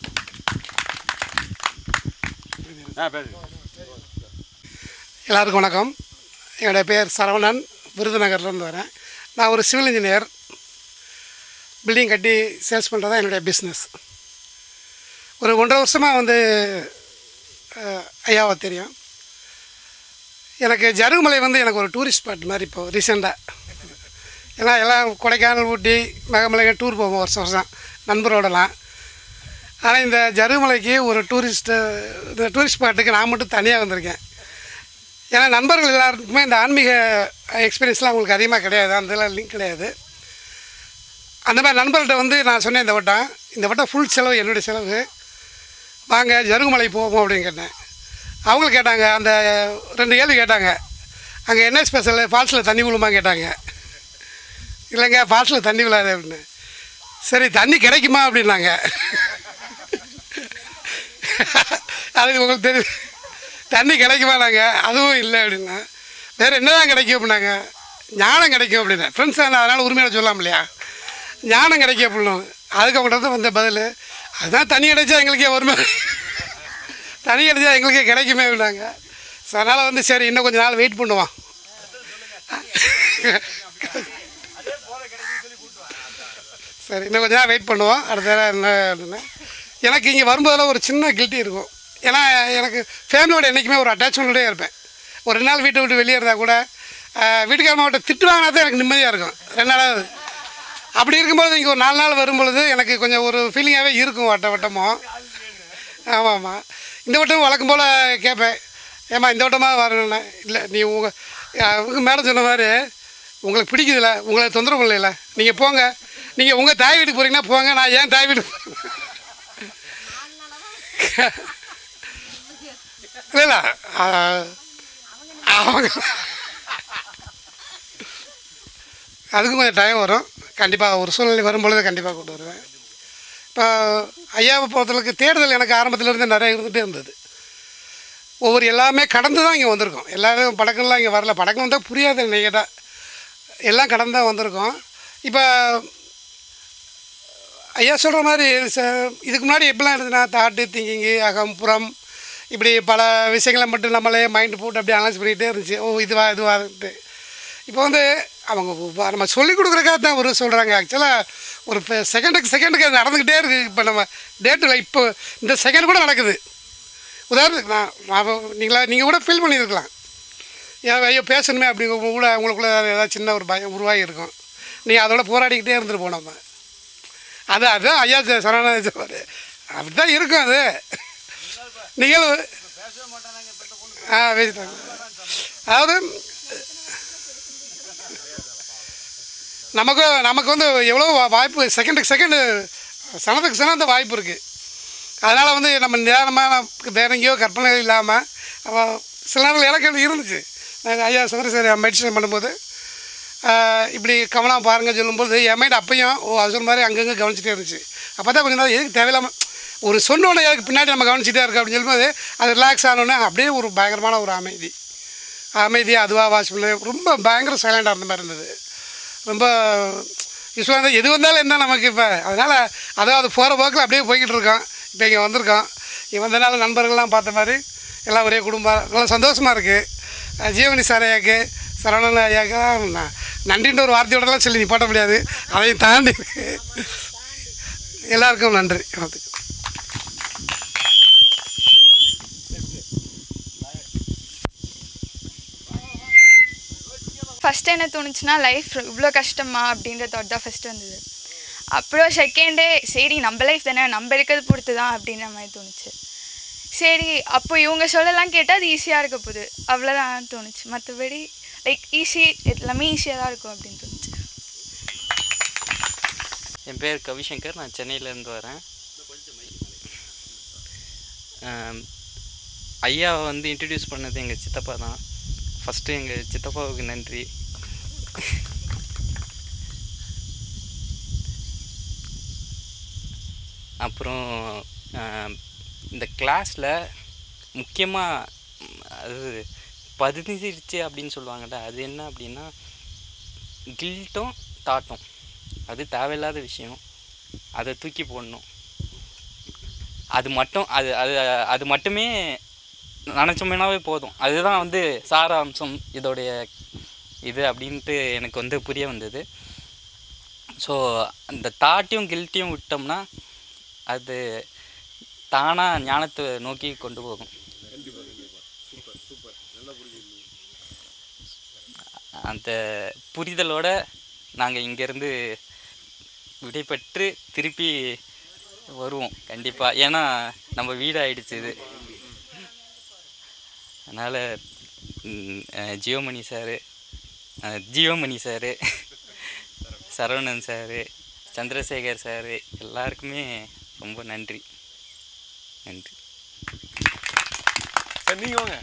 எல்லாருக்கும் வணக்கம் என்னுடைய பேர் சரவணன் விருதுநகர்லேருந்து வரேன் நான் ஒரு சிவில் இன்ஜினியர் பில்டிங் கட்டி சேல்ஸ் பண்ணுறது தான் என்னுடைய பிஸ்னஸ் ஒரு ஒன்றரை வருஷமாக வந்து அஹ், ஐயாவை தெரியும் எனக்கு ஜருகுமலை வந்து எனக்கு ஒரு டூரிஸ்ட் ஸ்பாட் மாதிரி இப்போ ரீசெண்டாக ஏன்னா எல்லாம் கொடைக்கானல் ஊட்டி மகமலை டூர் போவோம் வருஷம் வருஷம் நண்பரோடலாம் ஆனால் இந்த ஜருகுமலைக்கு ஒரு டூரிஸ்ட்டு இந்த டூரிஸ்ட் ஸ்பாட்டுக்கு நான் மட்டும் தனியாக வந்திருக்கேன் ஏன்னா நண்பர்கள் எல்லாருக்குமே இந்த ஆன்மீக எக்ஸ்பீரியன்ஸ்லாம் அவங்களுக்கு அதிகமாக கிடையாது அதெல்லாம் லிங்க் கிடையாது அந்த மாதிரி நண்பர்கள்ட்ட வந்து நான் சொன்னேன் இந்த வட்டம் இந்த வட்டம் ஃபுல் செலவு என்னுடைய செலவு வாங்க ஜருகுமலை போவோம் அப்படின்னு கேட்டேன் அவங்களும் கேட்டாங்க அந்த ரெண்டு கேள்வி கேட்டாங்க அங்கே என்ன ஸ்பெஷல் ஃபால்ஸில் தண்ணி விழுமா கேட்டாங்க இல்லைங்க ஃபால்ஸில் தண்ணி விழாது அப்படின்னு சரி தண்ணி கிடைக்குமா அப்படின்னாங்க அது உங்களுக்கு தெரியும் தண்ணி கிடைக்குமா நாங்கள் அதுவும் இல்லை அப்படின்னா வேறு என்னதான் கிடைக்கும் அப்படின்னாங்க ஞானம் கிடைக்கும் அப்படின்னா ஃப்ரெண்ட்ஸ் அதனால் உரிமையாக சொல்லலாம் இல்லையா ஞானம் கிடைக்கும் அப்படின்னும் அதுக்கு அவங்கள்ட்ட வந்த பதில் அதுதான் தண்ணி கிடைச்சா எங்களுக்கே வருமே தண்ணி கிடைச்சா எங்களுக்கே கிடைக்குமே அப்படின்னாங்க ஸோ அதனால் வந்து சரி இன்னும் கொஞ்ச நாள் வெயிட் பண்ணுவோம் சரி இன்னும் கொஞ்ச நேரம் வெயிட் பண்ணுவோம் அடுத்த தடவை என்ன அப்படின்னா எனக்கு இங்கே வரும்போதெல்லாம் ஒரு சின்ன கில்ட்டி இருக்கும் ஏன்னா எனக்கு ஃபேமிலியோட என்றைக்குமே ஒரு அட்டாச்மெண்ட்டோடய இருப்பேன் ஒரு ரெண்டு நாள் வீட்டை விட்டு வெளியே இருந்தால் கூட ஆஹ், வீட்டுக்காரமாவட்ட திட்டு வாங்கினா தான் எனக்கு நிம்மதியாக இருக்கும் ரெண்டு நாளாவது அப்படி இருக்கும்போது இங்கே ஒரு நாலு நாள் வரும்பொழுது எனக்கு கொஞ்சம் ஒரு ஃபீலிங்காகவே இருக்கும் வட்ட வட்டமும் ஆமாம் ஆமாம் இந்த வட்டம் வழக்கம் போல் கேட்பேன் ஏம்மா இந்த வட்டமாக வரணும்னா இல்லை நீ உங்கள் அவங்க மேடம் சொன்ன மாதிரி உங்களுக்கு பிடிக்குதுல்ல உங்களை தொந்தரவு இல்லைல்ல நீங்கள் போங்க நீங்கள் உங்கள் தாய் வீட்டுக்கு போகிறீங்கன்னா போங்க நான் ஏன் தாய் வீட்டுக்கு இல்லை இல்லை அவங்க அதுக்கும் கொஞ்சம் டைம் வரும் கண்டிப்பாக ஒரு சூழ்நிலை வரும்பொழுது கண்டிப்பாக கொண்டு வருவேன் இப்போ ஐயாவை பொறுத்தளவுக்கு தேடுதல் எனக்கு ஆரம்பத்திலேருந்து நிறைய இருந்துகிட்டே இருந்தது ஒவ்வொரு எல்லாமே கடந்து தான் இங்கே வந்திருக்கோம் எல்லாரும் படக்கம்லாம் இங்கே வரல படக்கம் வந்தால் புரியாது நீங்கள் எல்லாம் கடந்து தான் வந்திருக்கோம் இப்போ ஐயா சொல்கிற மாதிரி ச இதுக்கு முன்னாடி எப்படிலாம் இருந்ததுன்னா தாட்டு திங்கிங்கு அகம் புறம் இப்படி பல விஷயங்களை மட்டும் நம்மளே மைண்டு போட்டு அப்படியே அனலைஸ் பண்ணிகிட்டே இருந்துச்சு ஓ இதுவா இதுவான்ட்டு இப்போ வந்து அவங்க வ- நம்ம சொல்லிக் கொடுக்குறக்காக தான் ஒரு சொல்கிறாங்க ஆக்சுவலாக ஒரு செகண்டுக்கு செகண்டுக்கு அது நடந்துக்கிட்டே இருக்குது இப்போ நம்ம டேட்டில் இப்போ இந்த செகண்ட் கூட நடக்குது உதாரணத்துக்கு நான் நான் நீங்களா நீங்கள் கூட ஃபீல் பண்ணியிருக்கலாம் ஏன் ஐயோ பேசணுமே அப்படி உங்க கூட உங்களுக்குள்ள ஏதாவது சின்ன ஒரு பயம் உருவாகி இருக்கும் நீங்கள் அதோட போராடிக்கிட்டே இருந்துட்டு போனோம் நம்ம அது அதுதான் ஐயா சரணாஜி சொல்வார் அப்படி தான் இருக்கும் அது நிகழ்வு ஆ பேசிட்டாங்க அதாவது நமக்கு நமக்கு வந்து எவ்வளோ வா- வாய்ப்பு செகண்டுக்கு செகண்டு சனத்துக்கு சனம் அந்த வாய்ப்பு இருக்குது அதனால் வந்து நம்ம நிதானமாக வேற எங்கேயோ கற்பனை இல்லாமல் சில நேரங்கள் எனக்கு அது இருந்துச்சு நான் ஐயா சந்திரசேகர் மெடிசன் பண்ணும்போது ஆஹ், இப்படி கவனம் பாருங்க சொல்லும்போது என் மைண்ட் அப்பையும் ஓ அது சொன்ன மாதிரி அங்கங்கே கவனிச்சிட்டே இருந்துச்சு அப்போ தான் கொஞ்சம் நேரம் எதுக்கு தேவையில்லாமல் ஒரு சொன்னோன்னே எனக்கு பின்னாடி நம்ம கவனிச்சிட்டே இருக்கோம் அப்படின்னு சொல்லும்போது அது ரிலாக்ஸ் ஆனோடனே அப்படியே ஒரு பயங்கரமான ஒரு அமைதி அமைதி அதுவாக வாசிப்பில் ரொம்ப பயங்கர சைலண்டாக இருந்த மாதிரி இருந்தது ரொம்ப யூஸ்வலாக வந்து எது வந்தாலும் என்ன நமக்கு இப்போ அதனால் அதாவது போகிற போக்கில் அப்படியே போய்கிட்டு இருக்கோம் இப்போ இங்கே வந்திருக்கோம் இங்கே வந்தனால நண்பர்கள்லாம் பார்த்த மாதிரி எல்லாம் ஒரே குடும்பம் நல்லா சந்தோஷமாக இருக்குது ஜீவனி சார் ஐயாக்கு சரவணன் ஐயாக்கு ந- நன்றின்ற ஒரு வார்த்தையோடலாம் சொல்லி நீ போட்ட முடியாது அதையும் தாண்டி இருக்கு எல்லாருக்கும் நன்றி வாழ்த்துக்கள் ஃபஸ்ட்டு என்ன தோணுச்சுன்னா லைஃப் இவ்வளோ கஷ்டமா அப்படின்ற தாட் தான் ஃபஸ்ட்டு வந்தது அப்புறம் செகண்டே சரி நம்ம லைஃப் தானே நம்ம இருக்கிறது பொறுத்து தான் அப்படின்ற மாதிரி தோணுச்சு சரி அப்போ இவங்க சொல்லலாம் கேட்டால் அது ஈஸியாக இருக்க போகுது அவ்வளோதான் தோணுச்சு மற்றபடி லைக் ஈஸி எல்லாமே ஈஸியாக தான் இருக்கும் அப்படின்னு தோணுச்சு என் பேர் கவிசங்கர் நான் சென்னையிலேருந்து வரேன் ஆம், ஐயாவை வந்து இன்ட்ரடியூஸ் பண்ணது எங்கள் சித்தப்பா தான் ஃபஸ்ட்டு எங்கள் சித்தப்பாவுக்கு நன்றி அப்புறம் ஆம், இந்த கிளாஸில் முக்கியமாக அது பதிஞ்சிருச்சு அப்படின்னு சொல்லுவாங்கள்ல அது என்ன அப்படின்னா கில்ட்டும் தாட்டும் அது தேவையில்லாத விஷயம் அதை தூக்கி போடணும் அது மட்டும் அது அது அது மட்டுமே நினச்சோம்னாவே போதும் அதுதான் வந்து சாராம்சம் இதோடைய இது அப்படின்ட்டு எனக்கு வந்து புரிய வந்தது ஸோ அந்த தாட்டையும் கில்ட்டியும் விட்டோம்னா அது தானாக ஞானத்தை நோக்கி கொண்டு போகும் அந்த புரிதலோட நாங்கள் இங்கேருந்து விடைபெற்று திருப்பி வருவோம் கண்டிப்பாக ஏன்னா நம்ம வீடு ஆயிடுச்சு இது அதனால் ஜியோமணி சாரு அஹ், Jiyomani sir Saravanan sir Chandrasekar sir எல்லாருக்குமே ரொம்ப நன்றி நன்றி சார் நீங்கள் வாங்க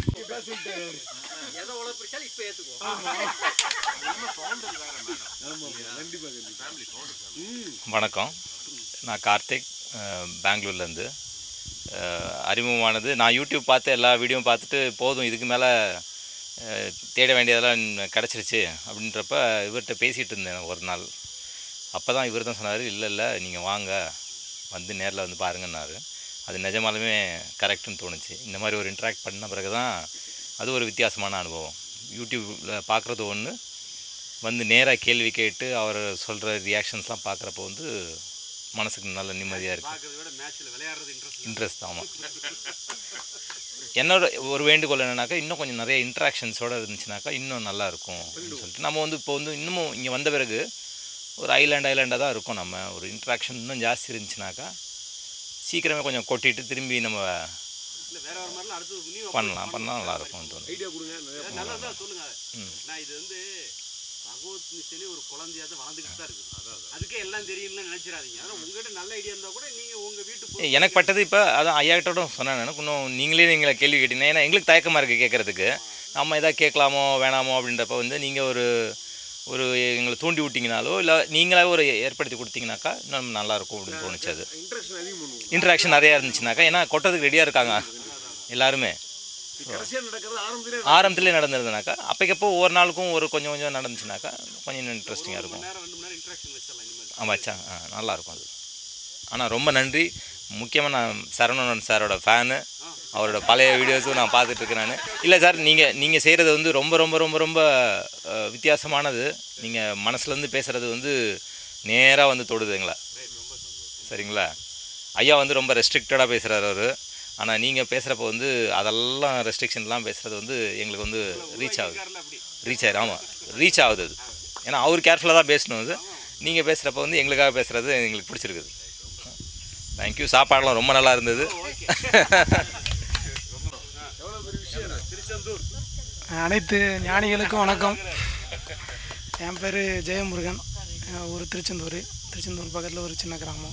வணக்கம் நான் கார்த்திக் அஹ், பெங்களூர்லேருந்து அஹ், அறிமுகமானது நான் யூடியூப் பார்த்து எல்லா வீடியோவும் பார்த்துட்டு போதும் இதுக்கு மேலே தேட வேண்டியதெல்லாம் கிடச்சிருச்சு அப்படின்றப்ப இவர்கிட்ட பேசிகிட்டு இருந்தேன் ஒரு நாள் அப்போ தான் இவர் தான் சொன்னார் இல்லை இல்லை நீங்கள் வாங்க வந்து நேரில் வந்து பாருங்கன்னாரு அது நிஜமாலுமே கரெக்டுன்னு தோணுச்சு இந்த மாதிரி ஒரு இன்ட்ராக்ட் பண்ண பிறகு தான் அது ஒரு வித்தியாசமான அனுபவம் யூடியூப்பில் பார்க்குறது ஒன்று வந்து நேராக கேள்வி கேட்டு அவர் சொல்கிற ரியாக்ஷன்ஸ்லாம் பார்க்குறப்போ வந்து மனசுக்கு நல்ல நிம்மதியாக இருக்குது இன்ட்ரெஸ்ட் ஆமாம் என்னோட ஒரு வேண்டுகோள் என்னன்னாக்கா இன்னும் கொஞ்சம் நிறைய இன்ட்ராக்ஷன்ஸோடு இருந்துச்சுனாக்கா இன்னும் நல்லா இருக்கும் அப்படின்னு சொல்லிட்டு நம்ம வந்து இப்போ வந்து இன்னமும் இங்கே வந்த பிறகு ஒரு ஐலாண்ட் ஐலாண்டாக தான் இருக்கும் நம்ம ஒரு இன்ட்ராக்ஷன் இன்னும் ஜாஸ்தி இருந்துச்சுனாக்கா சீக்கிரமே கொஞ்சம் கொட்டிட்டு திரும்பி நம்ம பண்ணலாம் பண்ணால் நல்லா இருக்கும் தோணுது ஐடியா கொடுங்க நிறைய நல்லா தான் சொல்லுங்க ம். நான் இது வந்து பகவத் மிஷனே ஒரு குழந்தையா தான் வளர்ந்துக்கிட்டு தான் இருக்குது அதுக்கே எல்லாம் தெரியும்னு நினைச்சிடாதீங்க அதான் உங்ககிட்ட நல்ல ஐடியா இருந்தா கூட நீங்க உங்க வீட்டு எனக்கு பட்டது இப்போ அதான் ஐயாக்கிட்டோட சொன்னேன் எனக்கு இன்னும் நீங்களே நீங்களை கேள்வி கேட்டீங்க ஏன்னா எங்களுக்கு தயக்கமாக இருக்குது கேட்குறதுக்கு நம்ம எதாவது கேட்கலாமோ வேணாமோ அப்படின்றப்ப வந்து நீங்கள் ஒரு ஒரு எங்களை தூண்டி விட்டிங்கனாலோ இல்லை நீங்களே ஒரு ஏற்படுத்தி கொடுத்தீங்கனாக்கா இன்னும் நல்லாயிருக்கும் அப்படின்னு தோணுச்சு அது இன்ட்ரெஸ்ட் அதிகம் பண்ணுவோம் இன்ட்ராக்ஷன் நிறையா இருந்துச்சுனாக்கா ஏன்னா கொட்டதுக்கு ரெடியாக இருக்காங்க எல்லாருமே கடைசியாக நடக்கிறது ஆரம்பத்திலே ஆரம்பத்திலே நடந்திருந்தனாக்கா அப்போக்கப்போ ஒரு நாளுக்கும் ஒரு கொஞ்சம் கொஞ்சம் நடந்துச்சுனாக்கா கொஞ்சம் இன்ட்ரெஸ்டிங்காக இருக்கும் ஆ வச்சாங்க ஆ நல்லாயிருக்கும் அது ஆனால் ரொம்ப நன்றி முக்கியமாக நான் சரவணன் சாரோட ஃபேனு அவரோட பழைய வீடியோஸும் நான் பார்த்துட்டு இருக்கேன் நான் இல்லை சார் நீங்கள் நீங்கள் செய்கிறது வந்து ரொம்ப ரொம்ப ரொம்ப ரொம்ப அஹ், வித்தியாசமானது நீங்கள் மனசுலேருந்து பேசுகிறது வந்து நேராக வந்து தொடுதுங்களா சரிங்களா ஐயா வந்து ரொம்ப ரெஸ்ட்ரிக்டடாக பேசுகிறாரு அவர் ஆனால் நீங்கள் பேசுகிறப்ப வந்து அதெல்லாம் ரெஸ்ட்ரிக்ஷன்லாம் பேசுகிறது வந்து எங்களுக்கு வந்து ரீச் ஆகுது ரீச் ஆகுது ஆமாம் ரீச் ஆகுது அது ஏன்னா அவர் கேர்ஃபுல்லாக தான் பேசணும் அது நீங்கள் பேசுகிறப்ப வந்து எங்களுக்காக பேசுகிறது எங்களுக்கு பிடிச்சிருக்குது தேங்க்யூ சாப்பாடெலாம் ரொம்ப நல்லா இருந்தது அனைத்து ஞானிகளுக்கும் வணக்கம் என் பேர் ஜெயமுருகன் என் ஊர் திருச்செந்தூர் திருச்செந்தூர் பக்கத்தில் ஒரு சின்ன கிராமம்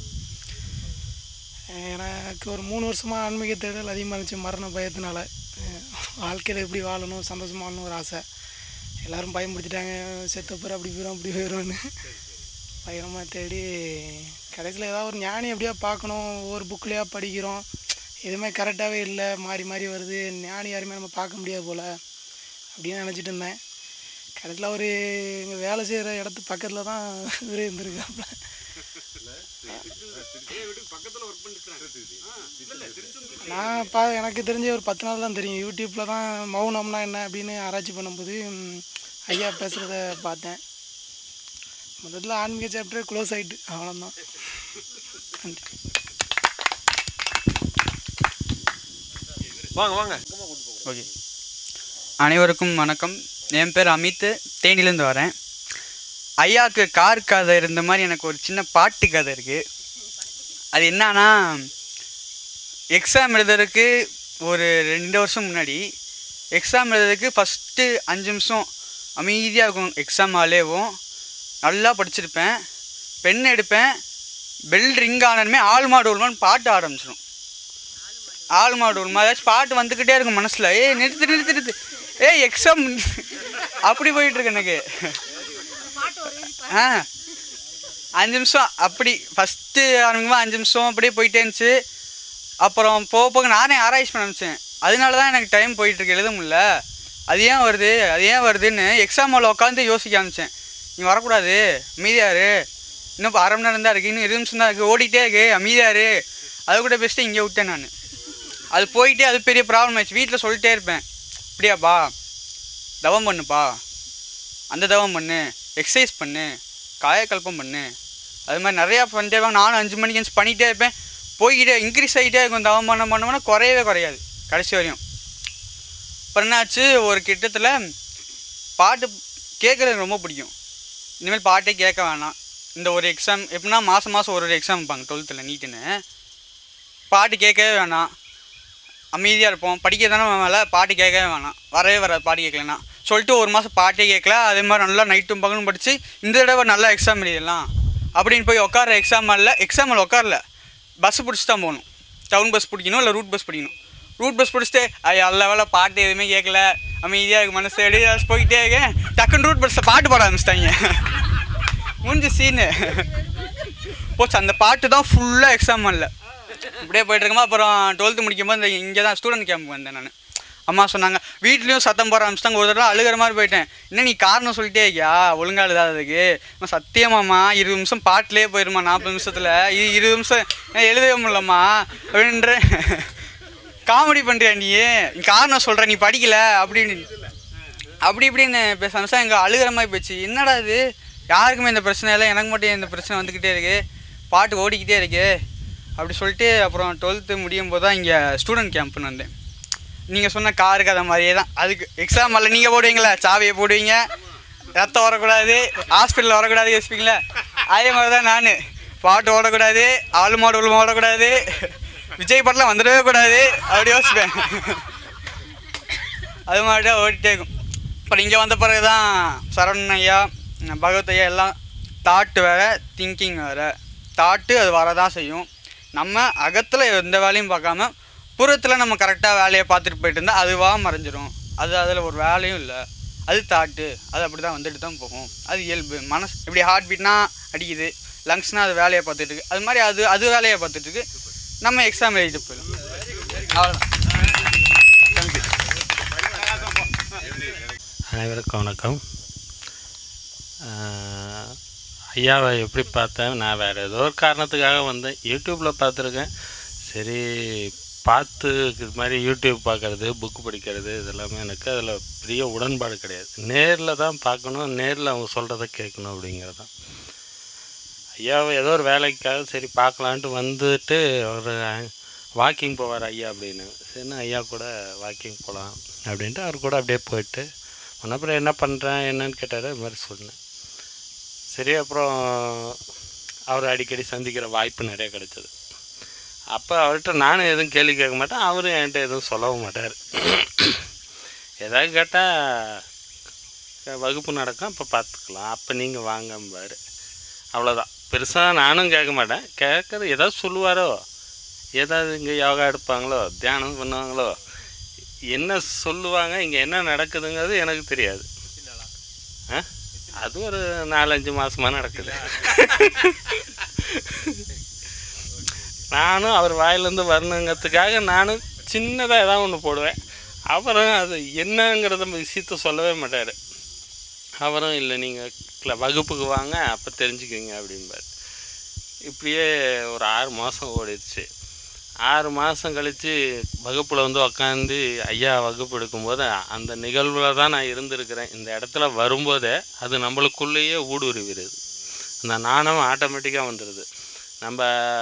எனக்கு ஒரு மூணு வருஷமாக ஆன்மீக தேடல் அதிகமாக இருந்துச்சு மரண பயத்தினால வாழ்க்கையில் எப்படி வாழணும் சந்தோஷமா வாழணும் ஒரு ஆசை எல்லோரும் பயன்படுத்திட்டாங்க செத்த பேர் அப்படி போயிடும் அப்படி போயிடும்னு பயங்கரமாக தேடி கடைசியில் ஏதாவது ஒரு ஞானி எப்படியா பார்க்கணும் ஒவ்வொரு புக்லேயா படிக்கிறோம் எதுவுமே கரெக்டாகவே இல்லை மாறி மாறி வருது ஞானி யாருமே நம்ம பார்க்க முடியாது போல் அப்படின்னு நினச்சிட்டு இருந்தேன் கடைசியில் ஒரு எங்கள் வேலை செய்கிற இடத்து பக்கத்தில் தான் இவரே இருந்திருக்காப்புல நான் பா எனக்கு தெரிஞ்ச ஒரு பத்து நாள் தான் தெரியும் யூடியூப்பில் தான் மௌனம்னா என்ன அப்படின்னு ஆராய்ச்சி பண்ணும்போது ம், ஐயா பேசுகிறத பார்த்தேன் முதல்ல ஆன்மீக சாப்டர் க்ளோஸ் ஆகிட்டு அவ்வளோதான் நன்றி வாங்க வாங்க ஓகே அனைவருக்கும் வணக்கம் என் பேர் அமித் தேனிலேருந்து வரேன் ஐயாவுக்கு கார் கதை இருந்த மாதிரி எனக்கு ஒரு சின்ன பாட்டு கதை இருக்குது அது என்னன்னா எக்ஸாம் எழுதுறதுக்கு ஒரு ரெண்டு வருஷம் முன்னாடி எக்ஸாம் எழுதுறதுக்கு ஃபஸ்ட்டு அஞ்சு நிமிஷம் அமைதியாக இருக்கும் எக்ஸாம் ஹாலேவும் நல்லா படிச்சிருப்பேன் பென் எடுப்பேன் பெல் ரிங் ஆனதுமே ஆள் மாடு உள்மான்னு பாட்டு ஆரம்பிச்சிடும் ஆள் மாடு உள்மா ஏதாச்சும் பாட்டு வந்துக்கிட்டே இருக்கும் மனசில் ஏய் நிறுத்து நிறுத்து நிறுத்து ஏய் எக்ஸாம் அப்படி போயிட்டு இருக்கு எனக்கு ஆ அஞ்சு நிமிஷம் அப்படி ஃபஸ்ட்டு ஆரம்பிக்கும்போது அஞ்சு நிமிஷம் அப்படியே போயிட்டே இருந்துச்சு அப்புறம் போக போக நானே ஆராய்ச்சி பண்ண ஆரம்பிச்சேன் அதனால தான் எனக்கு டைம் போயிட்டுருக்கு எழுத முடியல அது ஏன் வருது அது ஏன் வருதுன்னு எக்ஸாம் ஹாலில் உட்காந்து யோசிக்க ஆரம்பித்தேன் நீ வரக்கூடாது அமைதியாரு இன்னும் இப்போ அரை மணி நேரம் தான் இருக்குது இன்னும் இருபது நிமிஷம் தான் இருக்குது ஓடிட்டே இருக்கு அமைதியாரு அது கூட பெஸ்ட்டு இங்கே விட்டேன் நான் அது போயிட்டே அது பெரிய ப்ராப்ளம் ஆயிடுச்சு வீட்டில் சொல்லிட்டே இருப்பேன் அப்படியாப்பா தவம் பண்ணுப்பா அந்த தவம் பண்ணு எக்ஸசைஸ் பண்ணு காயக்கல்பம் பண்ணு அது மாதிரி நிறையா பண்ணிட்டே இருப்பாங்க நானும் அஞ்சு மணிக்கு எழுந்து பண்ணிகிட்டே இருப்பேன் போய்கிட்டே இன்க்ரீஸ் ஆகிட்டே இருக்கும் தவம் பண்ண பண்ண பண்ண குறையவே குறையாது கடைசி வரையும் அப்புறம் என்னாச்சு ஒரு கிட்டத்தில் பாட்டு கேட்குறது ரொம்ப பிடிக்கும் இனிமேல் பாட்டே கேட்க வேணாம் இந்த ஒரு எக்ஸாம் எப்படின்னா மாதம் மாதம் ஒரு ஒரு எக்ஸாம் வைப்பாங்க டுவெல்த்தில் நீட்டுன்னு பாட்டு கேட்கவே வேணாம் அமைதியாக இருப்போம் படிக்க தானே வேலை பாட்டு கேட்கவே வேணாம் வரவே வராது பாட்டு கேட்கலன்னா சொல்லிட்டு ஒரு மாதம் பாட்டே கேட்கல அதே மாதிரி நல்லா நைட்டும் பகலும் படித்து இந்த தடவை நல்லா எக்ஸாம் எழுதிடலாம் அப்படின்னு போய் உட்கார எக்ஸாம் ஹாலில் எக்ஸாம் ஹால் உட்காரல பஸ் பிடிச்சி தான் போகணும் டவுன் பஸ் பிடிக்கணும் இல்லை ரூட் பஸ் பிடிக்கணும் ரூட் பஸ் பிடிச்சிட்டு ஐயா அல்ல வேலை பாட்டு எதுவுமே கேட்கல அமைதியாக இருக்கு மனசு அப்படியே போயிட்டே இருக்கேன் டக்குன்னு ரூட் பஸ்ஸில் பாட்டு பாட ஆரம்பிச்சிட்டாங்க முடிஞ்ச சீனு போச்சு அந்த பாட்டு தான் ஃபுல்லாக எக்ஸாம் ஹாலில் இப்படியே போயிட்டு இருக்கமா அப்புறம் டுவெல்த்து முடிக்கும்போது இந்த இங்கே தான் ஸ்டூடெண்ட் கேம்ப் வந்தேன் நான் அம்மா சொன்னாங்க வீட்லேயும் சத்தம் போட ஆரம்பிச்சிட்டாங்க ஒரு தடவை அழுகிற மாதிரி போயிட்டேன் என்ன நீ காரணம் சொல்லிட்டே இருக்கியா ஒழுங்கா எழுதாததுக்கு அம்மா சத்தியமாம்மா இருபது நிமிஷம் பாட்டிலே போயிருமா நாற்பது நிமிஷத்தில் இது இருபது நிமிஷம் என்னால எழுதவே முடியலம்மா அப்படின்ற காமெடி பண்ணுறியா நீ நீ காரணம் சொல்கிற நீ படிக்கல அப்படின்னு அப்படி இப்படின்னு பேச ஆரம்பிச்சா எங்கள் அழுகிற மாதிரி போச்சு என்னடா இது யாருக்குமே இந்த பிரச்சனை இல்லை எனக்கு மட்டும் இந்த பிரச்சனை வந்துக்கிட்டே இருக்கு பாட்டு ஓடிக்கிட்டே இருக்கு அப்படி சொல்லிட்டு அப்புறம் டுவெல்த்து முடியும் போது தான் இங்கே ஸ்டூடெண்ட் கேம்ப்னு வந்தேன் நீங்கள் சொன்ன காரு கதை மாதிரியே தான் அதுக்கு எக்ஸாம் வரல நீங்கள் போடுவீங்களா சாவியை போடுவீங்க ரத்தம் வரக்கூடாது ஹாஸ்பிட்டலில் வரக்கூடாது யோசிப்பீங்களா அதே மாதிரி தான் நான் பாட்டு ஓடக்கூடாது ஆளு மாடு உள்ள ஓடக்கூடாது விஜய் பாட்டெலாம் வந்துடவே கூடாது அப்படி யோசிப்பேன் அது மாதிரி தான் ஓடிட்டே இருக்கும் அப்புறம் இங்கே வந்த பிறகு தான் சரவணன் ஐயா பகவத் ஐயா எல்லாம் தாட்டு வேறு திங்கிங் வேறு தாட்டு அது வரதான் செய்யும் நம்ம அகத்தில் எந்த வேலையும் பார்க்காம புறத்தில் நம்ம கரெக்டாக வேலையை பார்த்துட்டு போயிட்டு இருந்தால் அதுவாக மறைஞ்சிரும் அது அதில் ஒரு வேலையும் இல்லை அது தாட்டு அது அப்படி தான் வந்துட்டு தான் போகும் அது இயல்பு மனசு இப்படி ஹார்ட் பீட்னா அடிக்குது லங்ஸ்னால் அது வேலையை பார்த்துட்டு இருக்கு அது மாதிரி அது அது வேலையை பார்த்துட்டு இருக்கு நம்ம எக்ஸாம் எழுதிட்டு போயிடலாம் அவ்வளோதான் தேங்க்யூ அனைவருக்கும் வணக்கம் ஆஹ், ஐயாவை எப்படி பார்த்தேன் நான் வேறு ஏதோ ஒரு காரணத்துக்காக வந்தேன் யூடியூப்பில் பார்த்துருக்கேன் சரி பார்த்து இது மாதிரி யூடியூப் பார்க்குறது புக்கு படிக்கிறது இதெல்லாமே எனக்கு அதில் பெரிய உடன்பாடு கிடையாது நேரில் தான் பார்க்கணும் நேரில் அவங்க சொல்கிறத கேட்கணும் அப்படிங்கிறது தான் ஐயாவை ஏதோ ஒரு வேலைக்காக சரி பார்க்கலான்ட்டு வந்துட்டு ஒரு வாக்கிங் போவார் ஐயா அப்படின்னு சரின்னு ஐயா கூட வாக்கிங் போகலாம் அப்படின்ட்டு அவர் கூட அப்படியே போயிட்டு உடனே அப்புறம் என்ன பண்ணுறேன் என்னன்னு கேட்டார் இது மாதிரி சொன்னேன் சரி அப்புறம் அவரை அடிக்கடி சந்திக்கிற வாய்ப்பு நிறைய கிடைச்சது அப்போ அவர்கிட்ட நானும் எதுவும் கேள்வி கேட்க மாட்டேன் அவரும் என்கிட்ட எதுவும் சொல்லவும் மாட்டார் ஏதாவது கேட்டால் வகுப்பு நடக்கும் அப்போ பார்த்துக்கலாம் அப்போ நீங்கள் வாங்கம்பார் அவ்வளோதான் பெருசாக நானும் கேட்க மாட்டேன் கேட்குறது ஏதாவது சொல்லுவாரோ ஏதாவது இங்கே யோகா எடுப்பாங்களோ தியானம் பண்ணுவாங்களோ என்ன சொல்லுவாங்க இங்கே என்ன நடக்குதுங்கிறது எனக்கு தெரியாது ஆ அது ஒரு நாலஞ்சு மாசமா நடக்குது நானும் அவர் வாயிலேருந்து வரணுங்கிறதுக்காக நானும் சின்னதாக ஏதாவது ஒன்று போடுவேன் அவரும் அது என்னங்கிறத விஷயத்த சொல்லவே மாட்டார் அவரும் இல்லை நீங்கள் வகுப்புக்கு வாங்க அப்போ தெரிஞ்சுக்குவீங்க அப்படிம்பார் இப்படியே ஒரு ஆறு மாதம் ஓடிடுச்சு ஆறு மாதம் கழித்து வகுப்பில் வந்து உக்காந்து ஐயா வகுப்பு எடுக்கும்போது அந்த நிகழ்வில் தான் நான் இருந்திருக்கிறேன் இந்த இடத்துல வரும்போதே அது நம்மளுக்குள்ளேயே ஊடுருவிடுது அந்த நாணம் ஆட்டோமேட்டிக்காக வந்துடுது நம்ம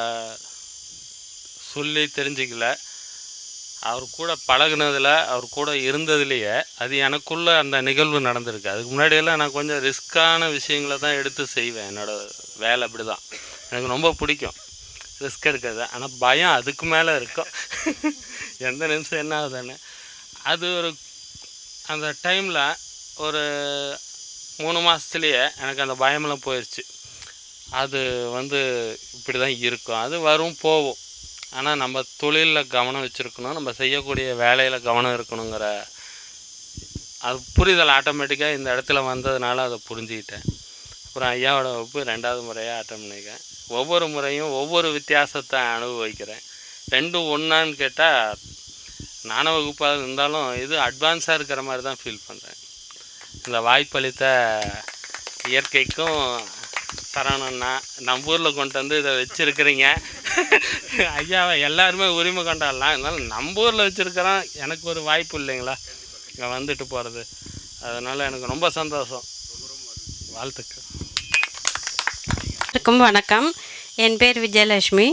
சொல்லி தெரிஞ்சுக்கல அவர் கூட பழகுனதில் அவர் கூட இருந்ததுலேயே அது எனக்குள்ளே அந்த நிகழ்வு நடந்திருக்கு அதுக்கு முன்னாடியெல்லாம் நான் கொஞ்சம் ரிஸ்க்கான விஷயங்களை தான் எடுத்து செய்வேன் என்னோடய வேலை அப்படி தான் எனக்கு ரொம்ப பிடிக்கும் ரிஸ்க் எடுக்கிறது ஆனால் பயம் அதுக்கு மேலே இருக்கும் எந்த நிமிஷம் என்ன ஆகுதுன்னு அது ஒரு அந்த டைமில் ஒரு மூணு மாதத்துலேயே எனக்கு அந்த பயமெல்லாம் போயிடுச்சு அது வந்து இப்படி தான் இருக்கும் அது வரும் போகும் ஆனால் நம்ம தொழிலில் கவனம் வச்சுருக்கணும் நம்ம செய்யக்கூடிய வேலையில் கவனம் இருக்கணுங்கிற அது புரிதல் ஆட்டோமேட்டிக்காக இந்த இடத்துல வந்ததுனால அதை புரிஞ்சுக்கிட்டேன் அப்புறம் ஐயாவோட வகுப்பு ரெண்டாவது முறையாக அட்டன் பண்ணியிருக்கேன் ஒவ்வொரு முறையும் ஒவ்வொரு வித்தியாசத்தை அனுபவிக்கிறேன் ரெண்டும் ஒன்றான்னு கேட்டால் நான வகுப்பாக இருந்தாலும் இது அட்வான்ஸாக இருக்கிற மாதிரி தான் ஃபீல் பண்ணுறேன் இந்த வாய்ப்பளித்த இயற்கைக்கும் சரவணண்ணா நம்ம ஊரில் கொண்டு வந்து இதை வச்சுருக்கிறீங்க ஐயாவை எல்லாருமே உரிமை கொண்டாடலாம் இருந்தாலும் நம்ம ஊரில் வச்சுருக்கிறோம் எனக்கு ஒரு வாய்ப்பு இல்லைங்களா இங்கே வந்துட்டு போகிறது அதனால் எனக்கு ரொம்ப சந்தோஷம் வாழ்த்துக்கள் வணக்கம் வணக்கம் என் பேர் விஜயலட்சுமி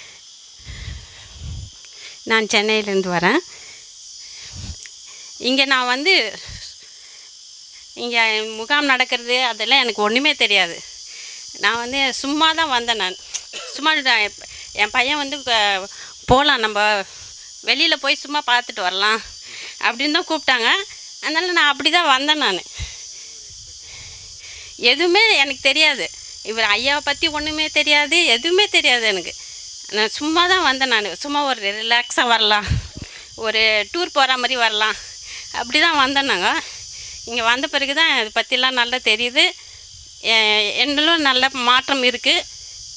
நான் சென்னையிலேருந்து வரேன் இங்கே நான் வந்து இங்கே முகாம் நடக்கிறது அதெல்லாம் எனக்கு ஒன்றுமே தெரியாது நான் வந்து சும்மா தான் வந்தேன் நான் சும்மா நான் எப்ப- என் பையன் வந்து க- போகலாம் நம்ம வெளியில் போய் சும்மா பார்த்துட்டு வரலாம் அப்படின்னு தான் கூப்பிட்டாங்க அதனால் நான் அப்படி தான் வந்தேன் நான் எதுவுமே எனக்கு தெரியாது இவர் ஐயாவை பற்றி ஒன்றுமே தெரியாது எதுவுமே தெரியாது எனக்கு நான் சும்மா தான் வந்தேன் நான் சும்மா ஒரு ரிலாக்ஸாக வரலாம் ஒரு டூர் போகிற மாதிரி வரலாம் அப்படி தான் வந்தேன் நாங்கள் இங்கே வந்த பிறகு தான் இதை பற்றிலாம் நல்லா தெரியுது எ- என்னிலும் நல்ல மாற்றம் இருக்குது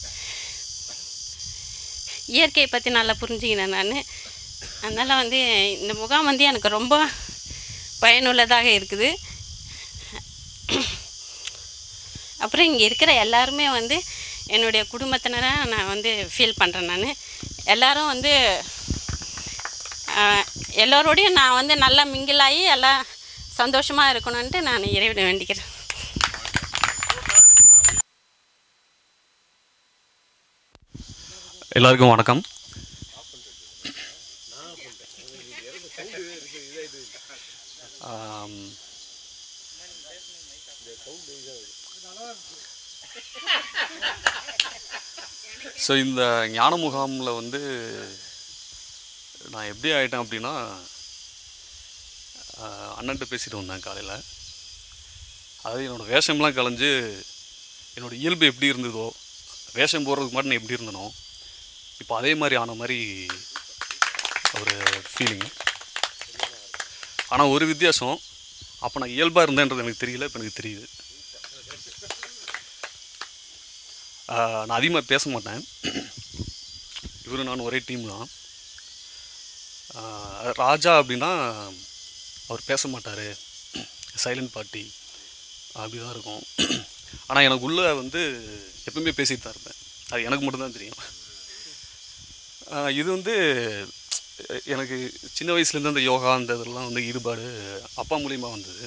இயற்கையை பற்றி நல்லா புரிஞ்சுக்கினேன் நான் அதனால் வந்து இந்த முகாம் வந்து எனக்கு ரொம்ப பயனுள்ளதாக இருக்குது அப்புறம் இங்கே இருக்கிற எல்லாருமே வந்து என்னுடைய குடும்பத்தினராக நான் வந்து ஃபீல் பண்ணுறேன் நான் எல்லாரும் வந்து ஆஹ், எல்லோரோடையும் நான் வந்து நல்லா மிங்கிள் ஆகி எல்லாம் சந்தோஷமாக இருக்கணுன்ட்டு நான் இறைவனை வேண்டிக்கிறேன் எல்லாருக்கும் வணக்கம் ஆம், ஸோ இந்த ஞான முகாமில் வந்து நான் எப்படி ஆயிட்டேன் அப்படின்னா ஆஹ், அண்ணன்ட்ட பேசிட்டு வந்தேன் காலையில் அதாவது என்னோடய வேஷம்லாம் கலைஞ்சு என்னோடய இயல்பு எப்படி இருந்ததோ வேஷம் போடுறதுக்கு மட்டும் நான் எப்படி இருந்தனோ இப்போ அதே மாதிரி ஆன மாதிரி ஒரு ஃபீலிங் ஆனால் ஒரு வித்தியாசம் அப்போ நான் இயல்பாக இருந்தேன்றது எனக்கு தெரியல இப்போ எனக்கு தெரியுது ஆஹ் நான் அதிகமாக பேச மாட்டேன் இவரு நான் ஒரே டீம் தான் ஆஹ் ராஜா அப்படின்னா அவர் பேச மாட்டார் சைலண்ட் பார்ட்டி அப்படி தான் இருக்கும் ஆனால் எனக்கு உள்ளே வந்து எப்பவுமே பேசிட்டு தான் இருப்பேன் அது எனக்கு மட்டும்தான் தெரியும் ஆஹ் இது வந்து எனக்கு சின்ன வயசுலேருந்து அந்த யோகா அந்த இதெல்லாம் வந்து ஈடுபாடு அப்பா மூலியமாக வந்தது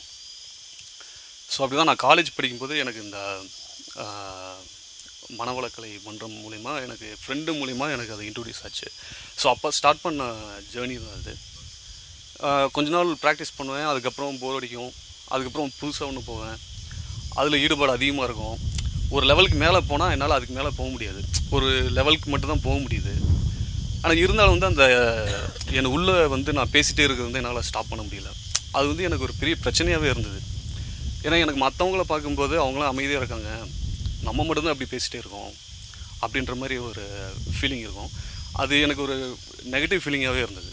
ஸோ அப்படி தான் நான் காலேஜ் படிக்கும்போது எனக்கு இந்த ஆஹ், மனவளக்கலை மன்றம் மூலிமா எனக்கு ஃப்ரெண்டு மூலிமா எனக்கு அது இன்ட்ரடியூஸ் ஆச்சு ஸோ அப்போ ஸ்டார்ட் பண்ண ஜேர்னி தான் அது ஆஹ், கொஞ்ச நாள் ப்ராக்டிஸ் பண்ணுவேன் அதுக்கப்புறம் போர் அடிக்கும் அதுக்கப்புறம் புதுசாக ஒன்று போவேன் அதில் ஈடுபாடு அதிகமாக இருக்கும் ஒரு லெவலுக்கு மேலே போனால் என்னால் அதுக்கு மேலே போக முடியாது ஒரு லெவலுக்கு மட்டும்தான் போக முடியுது ஆனால் இருந்தாலும் வந்து அந்த என் உள்ளே வந்து நான் பேசிகிட்டே இருக்கிறது வந்து என்னால் ஸ்டாப் பண்ண முடியல அது வந்து எனக்கு ஒரு பெரிய பிரச்சனையாகவே இருந்தது ஏன்னா எனக்கு மற்றவங்கள பார்க்கும்போது அவங்களாம் அமைதியாக இருக்காங்க நம்ம மட்டும்தான் அப்படி பேசிகிட்டே இருக்கோம் அப்படின்ற மாதிரி ஒரு ஃபீலிங் இருக்கும் அது எனக்கு ஒரு நெகட்டிவ் ஃபீலிங்காகவே இருந்தது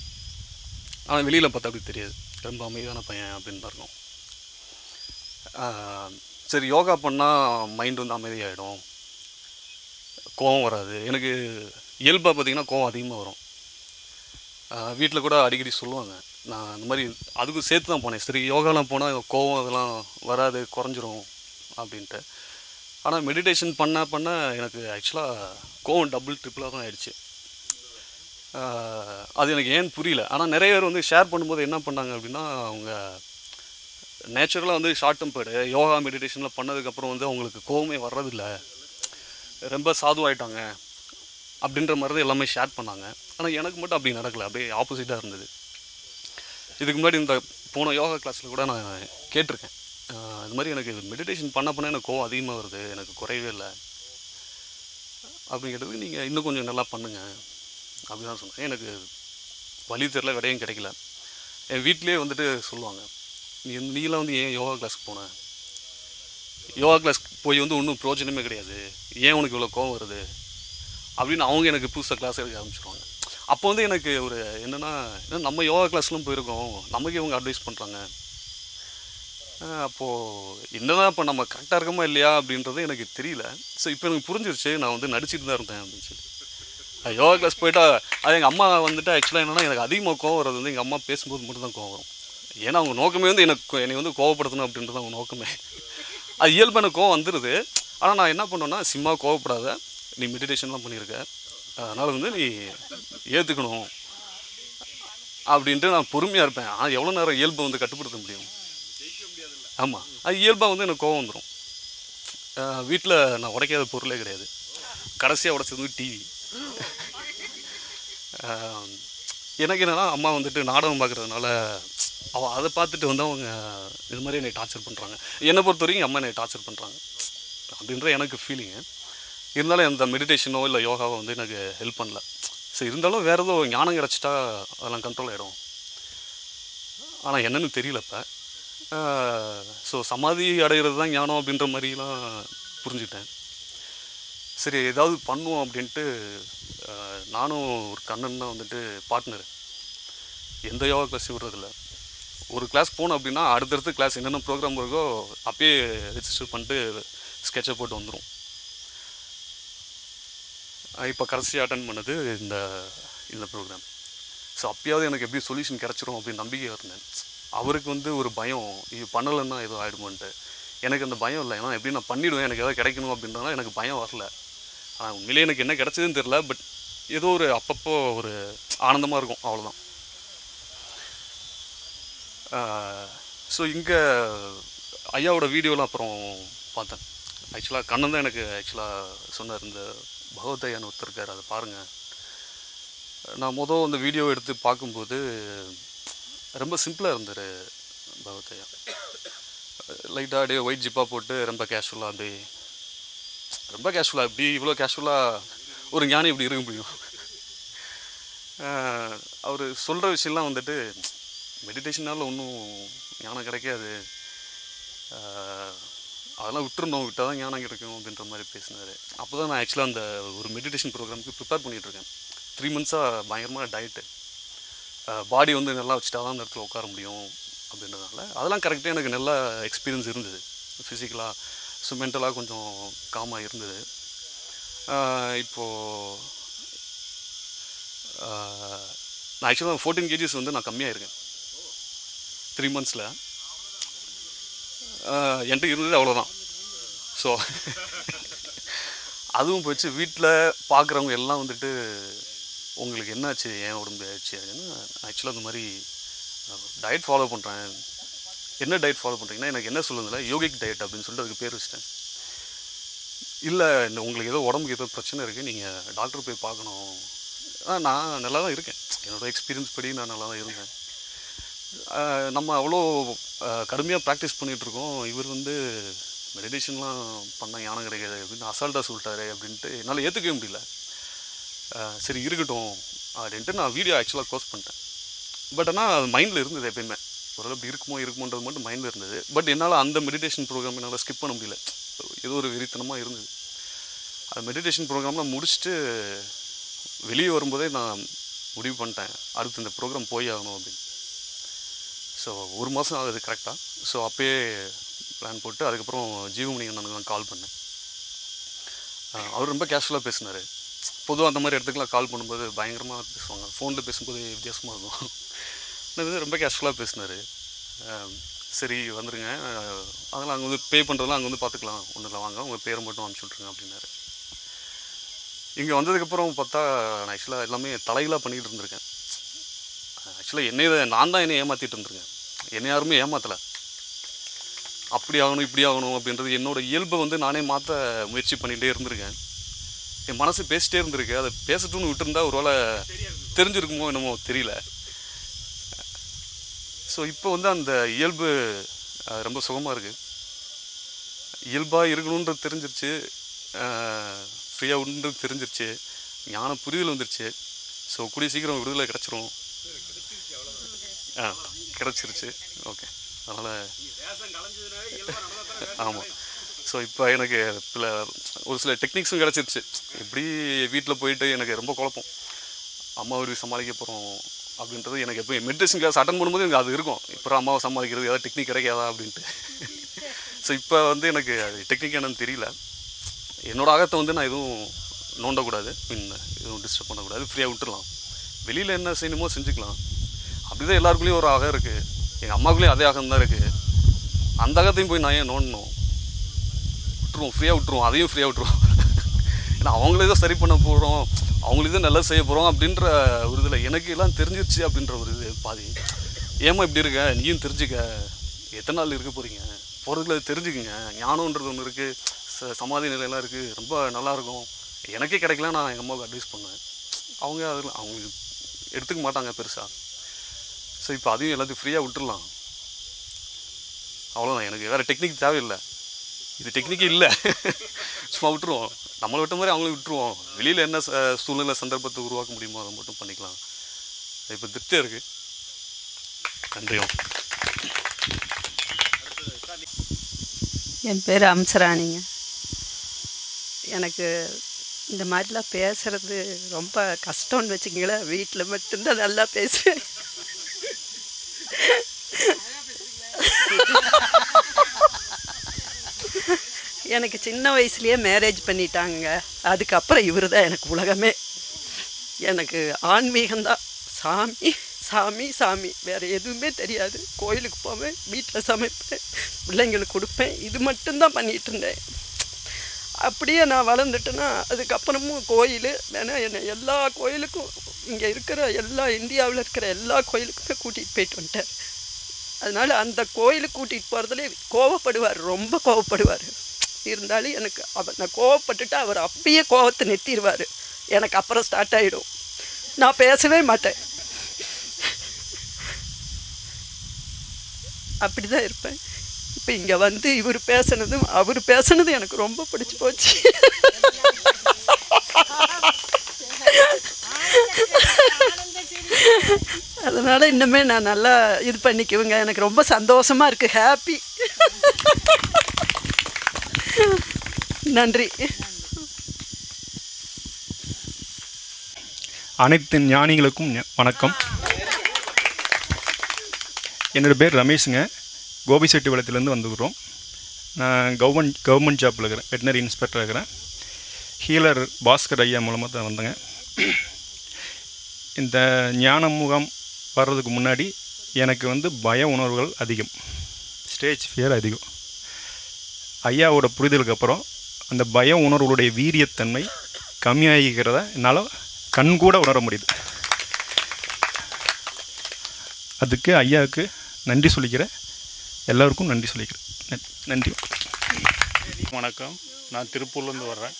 ஆனால் வெளியில் பார்த்தா அப்படி தெரியாது ரொம்ப அமைதியான பையன் அப்படின்னு தான் இருக்கும் ஆஹ் சரி யோகா பண்ணால் மைண்ட் வந்து அமைதியாகிடும் கோவம் வராது எனக்கு இயல்பாக பார்த்தீங்கன்னா கோவம் அதிகமாக வரும் வீட்டில் கூட அடிக்கடி சொல்லுவாங்க நான் இந்த மாதிரி அதுக்கும் சேர்த்து தான் போனேன் சரி யோகாலாம் போனால் கோவம் அதெல்லாம் வராது குறைஞ்சிரும் அப்படின்ட்டு ஆனால் மெடிடேஷன் பண்ண பண்ண எனக்கு ஆக்சுவலாக கோவம் டபுள் ட்ரிப்பிளாக தான் ஆயிடுச்சு ஆஹ் அது எனக்கு ஏன் புரியல ஆனால் நிறைய பேர் வந்து ஷேர் பண்ணும்போது என்ன பண்ணாங்க அப்படின்னா அவங்க நேச்சுரலாக வந்து ஷார்ட் டெம்பர்டு யோகா மெடிடேஷனில் பண்ணதுக்கப்புறம் வந்து அவங்களுக்கு கோவமே வர்றதில்ல ரொம்ப சாதுவாயிட்டாங்க அப்படின்ற மாதிரி தான் எல்லாமே ஷேர் பண்ணாங்க ஆனால் எனக்கு மட்டும் அப்படி நடக்கல அப்படியே ஆப்போசிட்டாக இருந்தது இதுக்கு முன்னாடி இந்த போன யோகா கிளாஸில் கூட நான் கேட்டிருக்கேன் ஆஹ் இது மாதிரி எனக்கு மெடிடேஷன் பண்ண பண்ண எனக்கு கோவம் அதிகமாக வருது எனக்கு குறையவே இல்லை அப்படிங்கிறதுக்கு நீங்கள் இன்னும் கொஞ்சம் நல்லா பண்ணுங்க அப்படி தான் சொன்னேன் எனக்கு வழி தெரில விடையும் கிடைக்கல என் வீட்டிலேயே வந்துட்டு சொல்லுவாங்க நீ நீலாம் வந்து ஏன் யோகா கிளாஸ்க்கு போன யோகா கிளாஸ் போய் வந்து ஒன்றும் பிரயோஜனமே கிடையாது ஏன் உனக்கு இவ்வளோ கோவம் வருது அப்படின்னு அவங்க எனக்கு புதுசாக கிளாஸ் எடுக்க ஆரம்பிச்சிருவாங்க அப்போ வந்து எனக்கு ஒரு என்னென்னா என்ன நம்ம யோகா கிளாஸ்லாம் போயிருக்கோம் நமக்கு இவங்க அட்வைஸ் பண்ணுறாங்க அப்போது என்னதான் இப்போ நம்ம கரெக்டாக இருக்கோமா இல்லையா அப்படின்றது எனக்கு தெரியல ஸோ இப்போ எனக்கு புரிஞ்சிருச்சு நான் வந்து நடிச்சிட்டு தான் இருந்தேன் அப்படின்னு சொல்லி நான் யோகா கிளாஸ் போயிட்டா அது எங்கள் அம்மா வந்துட்டு ஆக்சுவலாக என்னென்னா எனக்கு அதிகமாக கோவம் வர்றது வந்து எங்கள் அம்மா பேசும்போது மட்டும் தான் கோவம் வரும் ஏன்னா அவங்க நோக்கமே வந்து எனக்கு என்னை வந்து கோவப்படுத்தணும் அப்படின்றது அவங்க நோக்கமே அது இயல்பு எனக்கு கோவம் வந்துடுது ஆனால் நான் என்ன பண்ணுவேன்னா சும்மா கோவப்படாத நீ மெடிடேஷன்லாம் பண்ணியிருக்க அதனால் வந்து நீ ஏற்றுக்கணும் அப்படின்ட்டு நான் பொறுமையாக இருப்பேன் ஆனால் எவ்வளோ நேரம் இயல்பை வந்து கட்டுப்படுத்த முடியும் ஆமாம் அது இயல்பாக வந்து எனக்கு கோவம் வந்துடும் வீட்டில் நான் உடைக்காத பொருளே கிடையாது கடைசியாக உடைச்சது வந்து டிவி எனக்கு என்னன்னா அம்மா வந்துட்டு நாடகம் பார்க்குறதுனால அவ அதை பார்த்துட்டு வந்து அவங்க இது மாதிரி என்னை டார்ச்சர் பண்ணுறாங்க என்னை பொறுத்த வரைக்கும் அம்மா என்னை டார்ச்சர் பண்ணுறாங்க அப்படின்ற எனக்கு ஃபீலிங்கு இருந்தாலும் இந்த மெடிடேஷனோ இல்லை யோகாவோ வந்து எனக்கு ஹெல்ப் பண்ணல சரி இருந்தாலும் வேறு ஏதோ ஞானம் கிடச்சிட்டா அதெல்லாம் கண்ட்ரோல் ஆகிடும் ஆனால் என்னன்னு தெரியல இப்போ ஸோ சமாதி அடைகிறது தான் ஞானம் அப்படின்ற மாதிரிலாம் புரிஞ்சுக்கிட்டேன் சரி ஏதாவது பண்ணுவோம் அப்படின்ட்டு அஹ், நானும் ஒரு கண்ணன் தான் வந்துட்டு பார்ட்னர் எந்த யோகா கிளாஸ் விடுறதில்ல ஒரு கிளாஸ் போனோம் அப்படின்னா அடுத்தடுத்து கிளாஸ் என்னென்ன ப்ரோக்ராம் இருக்கோ அப்பயே ரெஜிஸ்டர் பண்ணிட்டு ஸ்கெட்சை போட்டு வந்துடும் இப்போ கடைசி அட்டன் பண்ணது இந்த இந்த ப்ரோக்ராம் ஸோ அப்பயாவது எனக்கு எப்படி சொல்யூஷன் கிடச்சிரும் அப்படின்னு நம்பிக்கை இருந்தேன் அவருக்கு வந்து ஒரு பயம் இது பண்ணலைன்னா ஏதோ ஆகிடுமோன்ட்டு எனக்கு அந்த பயம் இல்லை ஏன்னா எப்படி நான் பண்ணிவிடுவேன் எனக்கு ஏதாவது கிடைக்கணும் அப்படின்றதுனால எனக்கு பயம் வரல ஆனால் உண்மையிலேயே எனக்கு என்ன கிடைச்சதுன்னு தெரில பட் ஏதோ ஒரு அப்பப்போ ஒரு ஆனந்தமாக இருக்கும் அவ்வளோதான் ஸோ இங்கே ஐயாவோட வீடியோலாம் அப்புறம் பார்த்தேன் ஆக்சுவலாக கண்ணன் தான் எனக்கு ஆக்சுவலாக சொன்னார் இந்த பகவத் ஐயான்னு ஒருத்தர் இருக்கார் அதை பாருங்கள் நான் மொதல் அந்த வீடியோ எடுத்து பார்க்கும்போது ரொம்ப சிம்பிளாக இருந்தார் பகவத் ஐயா லைட்டாக அப்படியே ஒயிட் ஜிப்பாக போட்டு ரொம்ப கேஷுவலாக அப்படியே ரொம்ப கேஷுவலாக இப்படி இவ்வளோ கேஷுவலாக ஒரு ஞானி இப்படி இருக்க முடியும் அவர் சொல்கிற விஷயம்லாம் வந்துட்டு மெடிடேஷனால் ஒன்றும் ஞானம் கிடைக்காது ஆஹ், அதெல்லாம் விட்டுருந்தோம் விட்டால் தான் ஞானம் கிடைக்கும் அப்படின்ற மாதிரி பேசினார் அப்போ தான் நான் ஆக்சுவலாக அந்த ஒரு மெடிடேஷன் ப்ரோக்ராமுக்கு ப்ரிப்பேர் பண்ணிகிட்ருக்கேன் த்ரீ மந்த்ஸாக பயங்கரமாக டயட்டு பாடி வந்து நல்லா வச்சுட்டா தான் அந்த இடத்துல உட்கார முடியும் அப்படின்றதுனால அதெல்லாம் கரெக்டாக எனக்கு நல்ல எக்ஸ்பீரியன்ஸ் இருந்தது ஃபிசிக்கலாக ஸோ மென்டலாக கொஞ்சம் காமாக இருந்தது ஆஹ் இப்போது ஆஹ் நான் ஆக்சுவலாக ஃபோர்டீன் கேஜிஸ் வந்து நான் கம்மியாக இருக்கேன் த்ரீ மந்த்ஸில் என்கிட்ட இருந்தது அவ்வளோதான் ஸோ அதுவும் போச்சு வீட்டில் பார்க்குறவங்க எல்லாம் வந்துட்டு உங்களுக்கு என்னாச்சு ஏன் உடம்பு ஆச்சு அப்படின்னா ஆக்சுவலாக இந்த மாதிரி டயட் ஃபாலோ பண்ணுறேன் என்ன டயட் ஃபாலோ பண்ணுறீங்கன்னா எனக்கு என்ன சொல்லுதில்ல யோகிக் டயட் அப்படின்னு சொல்லிட்டு அதுக்கு பேர் வச்சிட்டேன் இல்லை உங்களுக்கு ஏதோ உடம்புக்கு ஏதோ பிரச்சனை இருக்குது நீங்கள் டாக்டர் போய் பார்க்கணும் ஆ நான் நல்லா தான் இருக்கேன் என்னோடய எக்ஸ்பீரியன்ஸ் படி நான் நல்லா தான் இருந்தேன் ஆஹ் நம்ம அவ்வளோ கடுமையாக ப்ராக்டிஸ் பண்ணிகிட்ருக்கோம் இவர் வந்து மெடிடேஷன்லாம் பண்ணால் ஞானம் கிடைக்காது அப்படின்னு அசால்ட்டாக சொல்லிட்டாரு அப்படின்ட்டு என்னால் ஏற்றுக்கவே முடியல ஆஹ் சரி இருக்கட்டும் அப்படின்ட்டு நான் வீடியோ ஆக்சுவலாக க்ளோஸ் பண்ணிட்டேன் பட் ஆனால் அது மைண்டில் இருந்தது எப்பயுமே ஓரளவு இப்படி இருக்குமோ இருக்குமோன்றது மட்டும் மைண்டில் இருந்தது பட் என்னால் அந்த மெடிடேஷன் ப்ரோக்ராம் என்னால் ஸ்கிப் பண்ண முடியல ஏதோ ஒரு வெறித்தனமாக இருந்தது அந்த மெடிடேஷன் ப்ரோக்ராம்லாம் முடிச்சுட்டு வெளியே வரும்போதே நான் முடிவு பண்ணிட்டேன் அடுத்து இந்த ப்ரோக்ராம் போய் ஆகணும் அப்படின்னு ஸோ ஒரு மாதம் ஆகுது கரெக்டாக ஸோ அப்பயே பிளான் போட்டு அதுக்கப்புறம் ஜீவமணி அண்ணனுக்கு தான் கால் பண்ணேன் அஹ் அவர் ரொம்ப கேஷுவலாக பேசினார் பொதுவாக அந்த மாதிரி இடத்துக்குலாம் கால் பண்ணும்போது பயங்கரமாக பேசுவாங்க ஃபோனில் பேசும்போது வித்தியாசமாக இருக்கும் ஆனால் இது ரொம்ப கேஷுவலாக பேசினார் சரி வந்துருங்க அஹ் அதெல்லாம் அங்கே வந்து பே பண்ணுறதெல்லாம் அங்கே வந்து பார்த்துக்கலாம் ஒன்றும் இல்லை வாங்க உங்கள் பேரை மட்டும் அனுப்பிச்சி விட்ருங்க அப்படின்னாரு இங்கே வந்ததுக்கப்புறம் பார்த்தா நான் ஆக்சுவலாக எல்லாமே தலைகளாக பண்ணிகிட்டு இருந்திருக்கேன் ஆக்சுவலாக என்னை இதை நான் தான் என்னை ஏமாற்றிட்டு இருந்திருக்கேன் என்னை யாருமே ஏமாற்றலை அப்படி ஆகணும் இப்படி ஆகணும் அப்படின்றது என்னோட இயல்பை வந்து நானே மாற்ற முயற்சி பண்ணிகிட்டே இருந்திருக்கேன் என் மனசு பேசிட்டே இருந்திருக்கு அதை பேசட்டும்னு விட்டுருந்தா ஒருவேளை தெரிஞ்சிருக்குமோ என்னமோ தெரியல ஸோ இப்போ வந்து அந்த இயல்பு அஹ், ரொம்ப சுகமாக இருக்குது இயல்பாக இருக்கணுன்றது தெரிஞ்சிருச்சு ஃப்ரீயாக உண்டுன்றது தெரிஞ்சிருச்சு ஞான புரிதல் வந்துருச்சு ஸோ கூடிய சீக்கிரம் விடுதலை கிடச்சிரும் ஆ கிடச்சிருச்சு ஓகே அதனால் ஆமாம் ஸோ இப்போ எனக்கு சில ஒரு சில டெக்னிக்ஸும் கிடச்சிருச்சு எப்படி வீட்டில் போயிட்டு எனக்கு ரொம்ப குழப்பம் அம்மா ஒரு சமாளிக்க போகிறோம் அப்படின்றது எனக்கு எப்போ மெடிடேஷன் கிளாஸ் அட்டன் பண்ணும்போது எனக்கு அது இருக்கும் இப்போ அம்மாவை சமாளிக்கிறது ஏதாவது டெக்னிக் கிடைக்காதா அப்படின்ட்டு ஸோ இப்போ வந்து எனக்கு அது டெக்னிக் என்னன்னு தெரியல என்னோட அகத்தை வந்து நான் எதுவும் நோண்டக்கூடாது மீன் எதுவும் டிஸ்டர்ப் பண்ணக்கூடாது ஃப்ரீயாக விட்டுறலாம் வெளியில் என்ன செய்யணுமோ செஞ்சுக்கலாம் அப்படி தான் எல்லாருக்குள்ளேயும் ஒரு அகம் இருக்குது எங்கள் அம்மாக்குள்ளேயும் அதே அகம் தான் இருக்குது அந்த அகத்தையும் போய் நான் ஏன் நோண்டணும் விட்டுருவோம் ஃப்ரீயாக விட்டுருவோம் அதையும் ஃப்ரீயாக விட்டுருவோம் ஏன்னா அவங்களே தான் சரி பண்ண போகிறோம் அவங்களுக்கு தான் நல்லா செய்ய போகிறோம் அப்படின்ற ஒரு இதில் எனக்கு எல்லாம் தெரிஞ்சிருச்சு அப்படின்ற ஒரு இது பாதி ஏமா இப்படி இருக்க நீயும் தெரிஞ்சுக்க எத்தனை நாள் இருக்க போகிறீங்க போகிறதுக்குள்ள தெரிஞ்சுக்குங்க ஞானம்ன்றது ஒன்று இருக்குது ச சமாதி நிலையெல்லாம் இருக்குது ரொம்ப நல்லாயிருக்கும் எனக்கே கிடைக்கல நான் எங்கள் அம்மாவுக்கு அட்வைஸ் பண்ணேன் அவங்க அதில் அவங்க எடுத்துக்க மாட்டாங்க பெருசாக ஸோ இப்போ அதையும் எல்லாத்தையும் ஃப்ரீயாக விட்டுறலாம் அவ்வளோதான் எனக்கு வேறு டெக்னிக் தேவையில்லை இது டெக்னிக் இல்லை சும்மா விட்டுருவோம் நம்மளை விட்ட மாதிரி அவங்களும் விட்டுருவோம் வெளியில் என்ன ச- சூழ்நிலை சந்தர்ப்பத்தை உருவாக்க முடியுமோ அதை மட்டும் பண்ணிக்கலாம் இப்போ திருப்தியாக இருக்குது நன்றியும் என் பேர் அம்சராணிங்க எனக்கு இந்த மாதிரிலாம் பேசுறது ரொம்ப கஷ்டம்னு வச்சுங்களேன் வீட்டில் மட்டும்தான் நல்லா பேசுவேன் எனக்கு சின்ன வயசுலயே மேரேஜ் பண்ணிட்டாங்க அதுக்கப்புறம் இவர் தான் எனக்கு உலகமே எனக்கு ஆன்மீகம்தான் சாமி சாமி சாமி வேறு எதுவுமே தெரியாது கோயிலுக்கு போவேன் வீட்டில் சமைப்பேன் பிள்ளைங்களுக்கு கொடுப்பேன் இது மட்டும்தான் பண்ணிகிட்டு இருந்தேன் அப்படியே நான் வளர்ந்துட்டேன்னா அதுக்கப்புறமும் கோயில் வேணா என்னை எல்லா கோயிலுக்கும் இங்கே இருக்கிற எல்லா இந்தியாவில் இருக்கிற எல்லா கோயிலுக்குமே கூட்டிகிட்டு போயிட்டு வந்துட்டார் அதனால் அந்த கோயிலுக்கு கூட்டிகிட்டு போகிறதுலே கோவப்படுவார் ரொம்ப கோவப்படுவார் இருந்தாலும் எனக்கு அவர் நான் கோவப்பட்டுட்டு அவர் அப்பயே கோவத்தை நிறுத்திடுவார் எனக்கு அப்புறம் ஸ்டார்ட் ஆகிடும் நான் பேசவே மாட்டேன் அப்படி தான் இருப்பேன் இப்போ இங்கே வந்து இவர் பேசுனதும் அவர் பேசுனது எனக்கு ரொம்ப பிடிச்சி போச்சு அதனால் இன்னுமே நான் நல்லா இது பண்ணிக்குவேங்க எனக்கு ரொம்ப சந்தோஷமாக இருக்குது ஹாப்பி நன்றி அனைத்து ஞானிகளுக்கும் ஞ- வணக்கம் என்னோடய பேர் ரமேஷுங்க கோபிசெட்டிபாளையத்துலேருந்து வந்துக்கிறோம் நான் கவர்மெண்ட் கவர்மெண்ட் ஜாப்பில் இருக்கிறேன் வெட்டினரி இன்ஸ்பெக்டர் இருக்கிறேன் ஹீலர் பாஸ்கர் ஐயா மூலமாக தான் வந்தேங்க இந்த ஞான முகாம் வர்றதுக்கு முன்னாடி எனக்கு வந்து பய உணர்வுகள் அதிகம் ஸ்டேஜ் ஃபியர் அதிகம் ஐயாவோட புரிதலுக்கு அப்புறம் அந்த பய உணர்வுகளுடைய வீரியத்தன்மை கம்மியாகிக்கிறத என்னால் கண் கூட உணர முடியுது அதுக்கு ஐயாவுக்கு நன்றி சொல்லிக்கிறேன் எல்லாருக்கும் நன்றி சொல்லிக்கிறேன் நன்- நன்றி வணக்கம் நான் திருப்பூர்லேருந்து வர்றேன்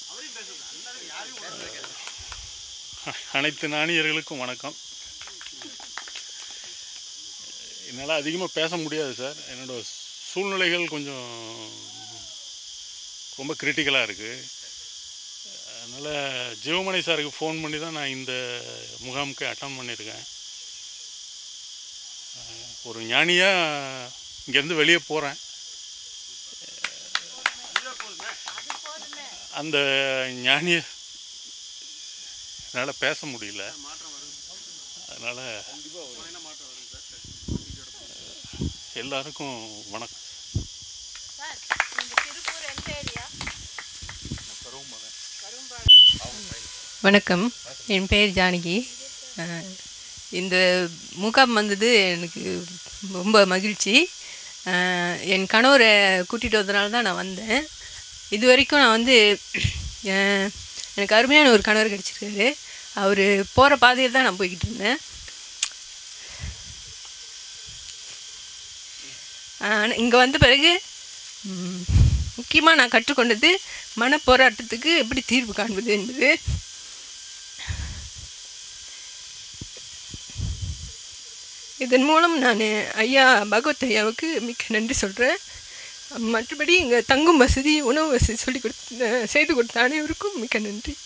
அனைத்து நாணியர்களுக்கும் வணக்கம் என்னால் அதிகமாக பேச முடியாது சார் என்னோட சூழ்நிலைகள் கொஞ்சம் ரொம்ப கிரிட்டிக்கலாக இருக்குது அதனால் ஜீவமணி சாருக்கு ஃபோன் பண்ணி தான் நான் இந்த முகாமுக்கு அட்டன் பண்ணியிருக்கேன் அஹ், ஒரு ஞானியாக இங்கேருந்து வெளியே போகிறேன் அந்த ஞானிய என்னால் பேச முடியல அதனால் எல்லாருக்கும் வணக்கம் வணக்கம் என் பேர் ஜானகி அஹ், இந்த முகாம் வந்தது எனக்கு ரொம்ப மகிழ்ச்சி அஹ், என் கணவரை கூட்டிகிட்டு வந்தனால தான் நான் வந்தேன் இது வரைக்கும் நான் வந்து அஹ், எனக்கு அருமையான ஒரு கணவர் கிடச்சிருக்காரு அவர் போகிற பாதையில் தான் நான் போய்கிட்டு இருந்தேன் இங்கே வந்த பிறகு முக்கியமாக நான் கற்றுக்கொண்டது மன போராட்டத்துக்கு எப்படி தீர்வு காண்பது என்பது இதன் மூலம் நான் ஐயா பகவத் ஐயாவுக்கு மிக்க நன்றி சொல்கிறேன் மற்றபடி இங்கே தங்கும் வசதி உணவு வசதி சொல்லி கொடுத்த செய்து கொடுத்த அனைவருக்கும் மிக்க நன்றி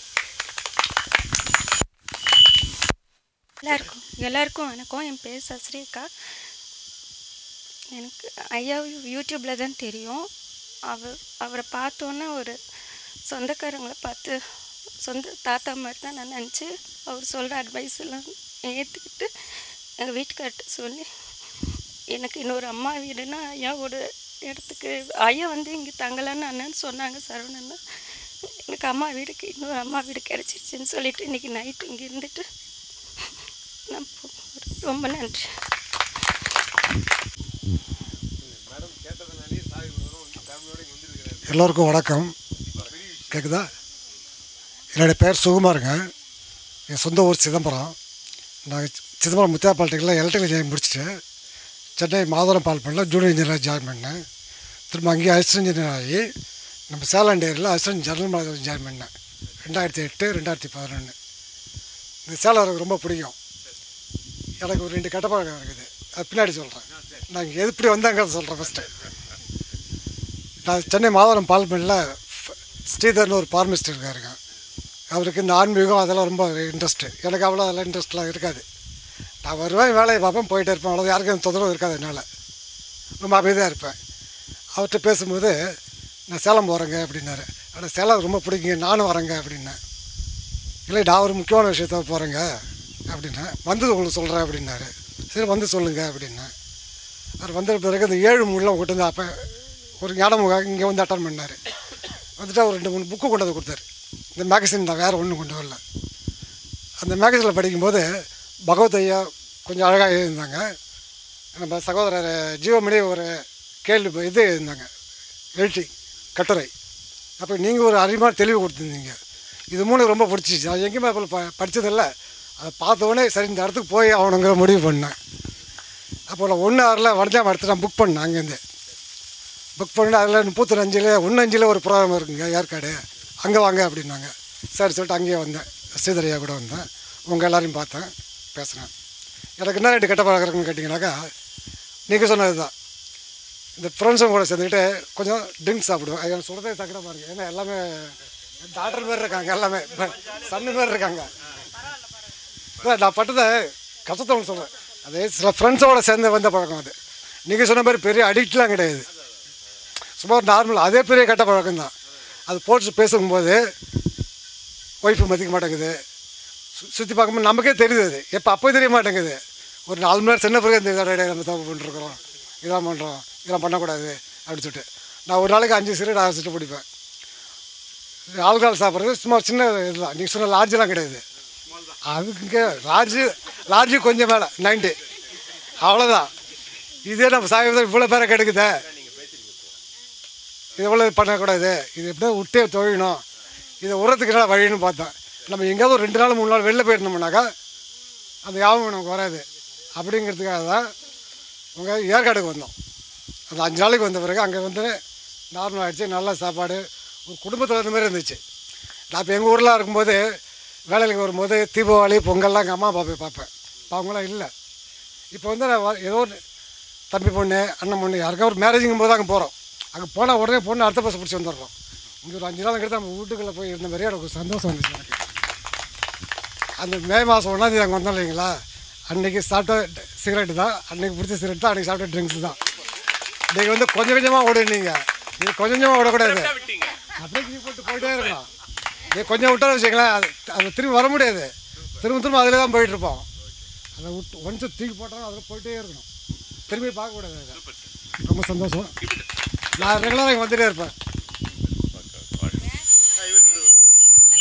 எல்லாருக்கும் எல்லாருக்கும் வணக்கம் என் பேர் சஸ்ரீகா எனக்கு ஐயா யூடியூப்பில் தான் தெரியும் அவர் அவரை பார்த்தோன்னே ஒரு சொந்தக்காரங்களை பார்த்து சொந்த தாத்தா மாதிரி தான் நான் நினச்சி அவர் சொல்கிற அட்வைஸ் எல்லாம் ஏற்றுக்கிட்டு எங்கள் வீட்டுக்கார்ட்ட சொல்லி எனக்கு இன்னொரு அம்மா வீடுனா ஐயாவோட இடத்துக்கு ஐயா வந்து இங்கே தங்கலான்னு அண்ணன் சொன்னாங்க சரவணன் எனக்கு அம்மா வீடுக்கு இன்னொரு அம்மா வீடு கிடச்சிருச்சுன்னு சொல்லிட்டு இன்றைக்கி நைட்டு இங்கே இருந்துட்டு நான் போ- ரொம்ப நன்றி எல்லோருக்கும் வணக்கம் கேட்குதா என்னுடைய பேர் சுகுமாருங்க என் சொந்த ஊர் சிதம்பரம் நான் சிதம்பரம் முத்தியா பாலிடெக்னில் எலக்ட்ரிக்கல் இன்ஜினியரிங் முடிச்சுட்டு சென்னை மாதவரம் பால் பண்ணல ஜூனியர் இன்ஜினியராக ஜாயின் பண்ணேன் திரும்ப அங்கேயே அசிஸ்டன்ட் இன்ஜினியர் ஆகி நம்ம சேலம் டேரியில் அசிஸ்டன்ட் ஜெனரல் மேனேஜர் ஜாயின் பண்ணேன் ரெண்டாயிரத்தி எட்டு ரெண்டாயிரத்தி பதினொன்று இந்த சேலம் எனக்கு ரொம்ப பிடிக்கும் எனக்கு ஒரு ரெண்டு கெட்ட பழக்கம் இருக்குது அது பின்னாடி சொல்கிறேன் நான் இங்கே எப்படி வந்தாங்கிறத சொல்கிறேன் ஃபஸ்ட்டு நான் சென்னை மாதவரம் பால்மெண்ட்டில் ஸ்ரீதர்னு ஒரு பார்மிஸ்ட் இருக்காருங்க அவருக்கு இந்த ஆன்மீகம் அதெல்லாம் ரொம்ப இன்ட்ரெஸ்ட்டு எனக்கு அவ்வளோ அதெல்லாம் இன்ட்ரெஸ்ட்லாம் இருக்காது நான் வருவேன் வேலையை பார்ப்பேன் போயிட்டே இருப்பேன் அவ்வளோ யாருக்கும் தொந்தரவு இருக்காது என்னால் ரொம்ப அமைதியாக இருப்பேன் அவர்கிட்ட பேசும்போது நான் சேலம் போகிறேங்க அப்படின்னாரு ஆனால் சேலம் ரொம்ப பிடிக்குங்க நானும் வரேங்க அப்படின்னேன் இல்லை நான் ஒரு முக்கியமான விஷயத்த போகிறேங்க அப்படின்னேன் வந்தது உங்களுக்கு சொல்கிறேன் அப்படின்னாரு சரி வந்து சொல்லுங்கள் அப்படின்னேன் அவர் வந்த பிறகு இந்த ஏழு மூணில் உங்கள்கிட்ட வந்து அப்போ ஒரு ஞானமுகம் இங்கே வந்து அட்டன் பண்ணார் வந்துட்டு அவர் ரெண்டு மூணு புக்கு கொண்டு வந்து கொடுத்தாரு இந்த மேகசின் தான் வேறு ஒன்றும் கொண்டு வரல அந்த மேகசினில் படிக்கும்போது பகவத் ஐயா கொஞ்சம் அழகாக எழுதியிருந்தாங்க நம்ம சகோதரர் ஜீவமணி ஒரு கேள்வி இது எழுதியிருந்தாங்க எழுச்சி கட்டுரை அப்போ நீங்கள் ஒரு அறிவான தெளிவு கொடுத்துருந்தீங்க இது மூணு ரொம்ப பிடிச்சிச்சு அது எங்கேயுமே அப்போ ப படித்ததில்ல அதை பார்த்த உடனே சரி இந்த இடத்துக்கு போய் ஆகணுங்கிற முடிவு பண்ணேன் அப்போ நான் ஒன்று ஆறில் வடஞ்சாம இடத்துல நான் புக் பண்ணேன் அங்கேருந்து புக் பண்ணிட்டு அதில் முப்பத்தி அஞ்சில் ஒன்று அஞ்சில் ஒரு ப்ரோக்ராம் இருக்குங்க ஏற்காடு அங்கே வாங்க அப்படின்னாங்க சரி சொல்லிட்டு அங்கேயே வந்தேன் ஸ்ரீதரையா கூட வந்தேன் உங்கள் எல்லாரையும் பார்த்தேன் பேசினேன் எனக்கு என்ன ரெண்டு கெட்ட பழக்கிறதுன்னு கேட்டிங்கனாக்கா நீங்கள் சொன்னது தான் இந்த ஃப்ரெண்ட்ஸும் கூட சேர்ந்துக்கிட்டு கொஞ்சம் ட்ரிங்க்ஸ் சாப்பிடுவேன் அது எனக்கு சொல்கிறதே தக்கட பாருங்க ஏன்னா எல்லாமே டாக்டர் பேர் இருக்காங்க எல்லாமே சன்னு பேர் இருக்காங்க இல்லை நான் பட்டதை கஷ்டத்தை ஒன்று சொல்கிறேன் அது சில ஃப்ரெண்ட்ஸோட சேர்ந்து வந்த பழக்கம் அது நீங்கள் சொன்ன மாதிரி பெரிய அடிக்ட்லாம் கிடையாது சும்மா நார்மல் அதே பெரிய கெட்ட பழக்கம் தான் அது போட்டு பேசும்போது ஒய்ஃபு மதிக்க மாட்டேங்குது சு- சுற்றி பார்க்கும்போது நமக்கே தெரியுது அது எப்போ அப்போ தெரிய மாட்டேங்குது ஒரு நாலு மணி நேரம் சின்ன பிறகு இந்த இதோட நம்ம தப்பு பண்ணிருக்கிறோம் இதெல்லாம் பண்ணுறோம் இதெல்லாம் பண்ணக்கூடாது அப்படின்னு சொல்லிட்டு நான் ஒரு நாளைக்கு அஞ்சு சிகரெட் ஆறு சிட்டு பிடிப்பேன் ஆல்கஹால் சாப்பிட்றது சும்மா சின்ன இதுதான் நீங்கள் சொன்ன லார்ஜெலாம் கிடையாது அதுக்கு லார்ஜு லார்ஜு கொஞ்சம் மேலே நைன்ட்டு அவ்வளோதான் இதே நம்ம சாயத்தில் இவ்வளோ பேரை கெடுக்குதே இது இவ்வளோ பண்ணக்கூடாது இது எப்படியா விட்டே தொழிணும் இதை உரத்துக்கு என்ன வழின்னு பார்த்தேன் நம்ம எங்கேயாவது ஒரு ரெண்டு நாள் மூணு நாள் வெளில போயிருந்தோம்னாக்கா அந்த ஞாபகம் நமக்கு வராது அப்படிங்கிறதுக்காக தான் உங்கள் ஏற்காடுக்கு வந்தோம் அந்த அஞ்சு நாளைக்கு வந்த பிறகு அங்கே வந்து நார்மல் ஆகிடுச்சு நல்ல சாப்பாடு ஒரு குடும்பத்தில் இருந்த மாதிரி இருந்துச்சு நான் இப்போ எங்கள் ஊரில் இருக்கும்போது வேலைக்கு வரும்போது தீபாவளி பொங்கல்லாம் எங்கள் அம்மா அப்பா போய் பார்ப்பேன் இப்போ அவங்களாம் இல்லை இப்போ வந்து நான் வ- ஏதோ ஒரு தம்பி பொண்ணு அண்ணன் பொண்ணு யாருக்கா ஒரு மேரேஜிங்கும் போது அங்கே போகிறோம் அங்கே போனால் உடனே பொண்ணு அடுத்த பஸ் பிடிச்சி வந்துடுறோம் இங்கே ஒரு அஞ்சு நாள் கிட்ட நம்ம வீட்டுக்குள்ளே போய் இருந்த மாதிரியே எனக்கு ஒரு சந்தோஷம் வந்துச்சு எனக்கு அந்த மே மாதம் ஒன்றாந்தேதி அங்கே வந்தோம் இல்லைங்களா அன்றைக்கி சாப்பிட்ட சிகரெட்டு தான் அன்றைக்கி பிடிச்ச சிகரெட் தான் அன்றைக்கி சாப்பிட்ட ட்ரிங்க்ஸ் தான் இன்றைக்கி வந்து கொஞ்சம் கொஞ்சமாக விடுனீங்க இது கொஞ்சம் கொஞ்சமாக விடக்கூடாது அப்படியே தூக்கி போட்டு போயிட்டே இருக்கணும் இது கொஞ்சம் விட்டா வச்சுங்களேன் அது அது திரும்பி வர முடியாது திரும்ப திரும்ப அதில் தான் போயிட்டுருப்போம் அதை விட்டு ஒன்ஸ் தூக்கி போட்டாலும் அதில் போயிட்டே இருக்கணும் திரும்பி பார்க்கக்கூடாது அதை ரொம்ப சந்தோஷம் நான் ரெகுலராக இங்கே வந்துட்டே இருப்பேன்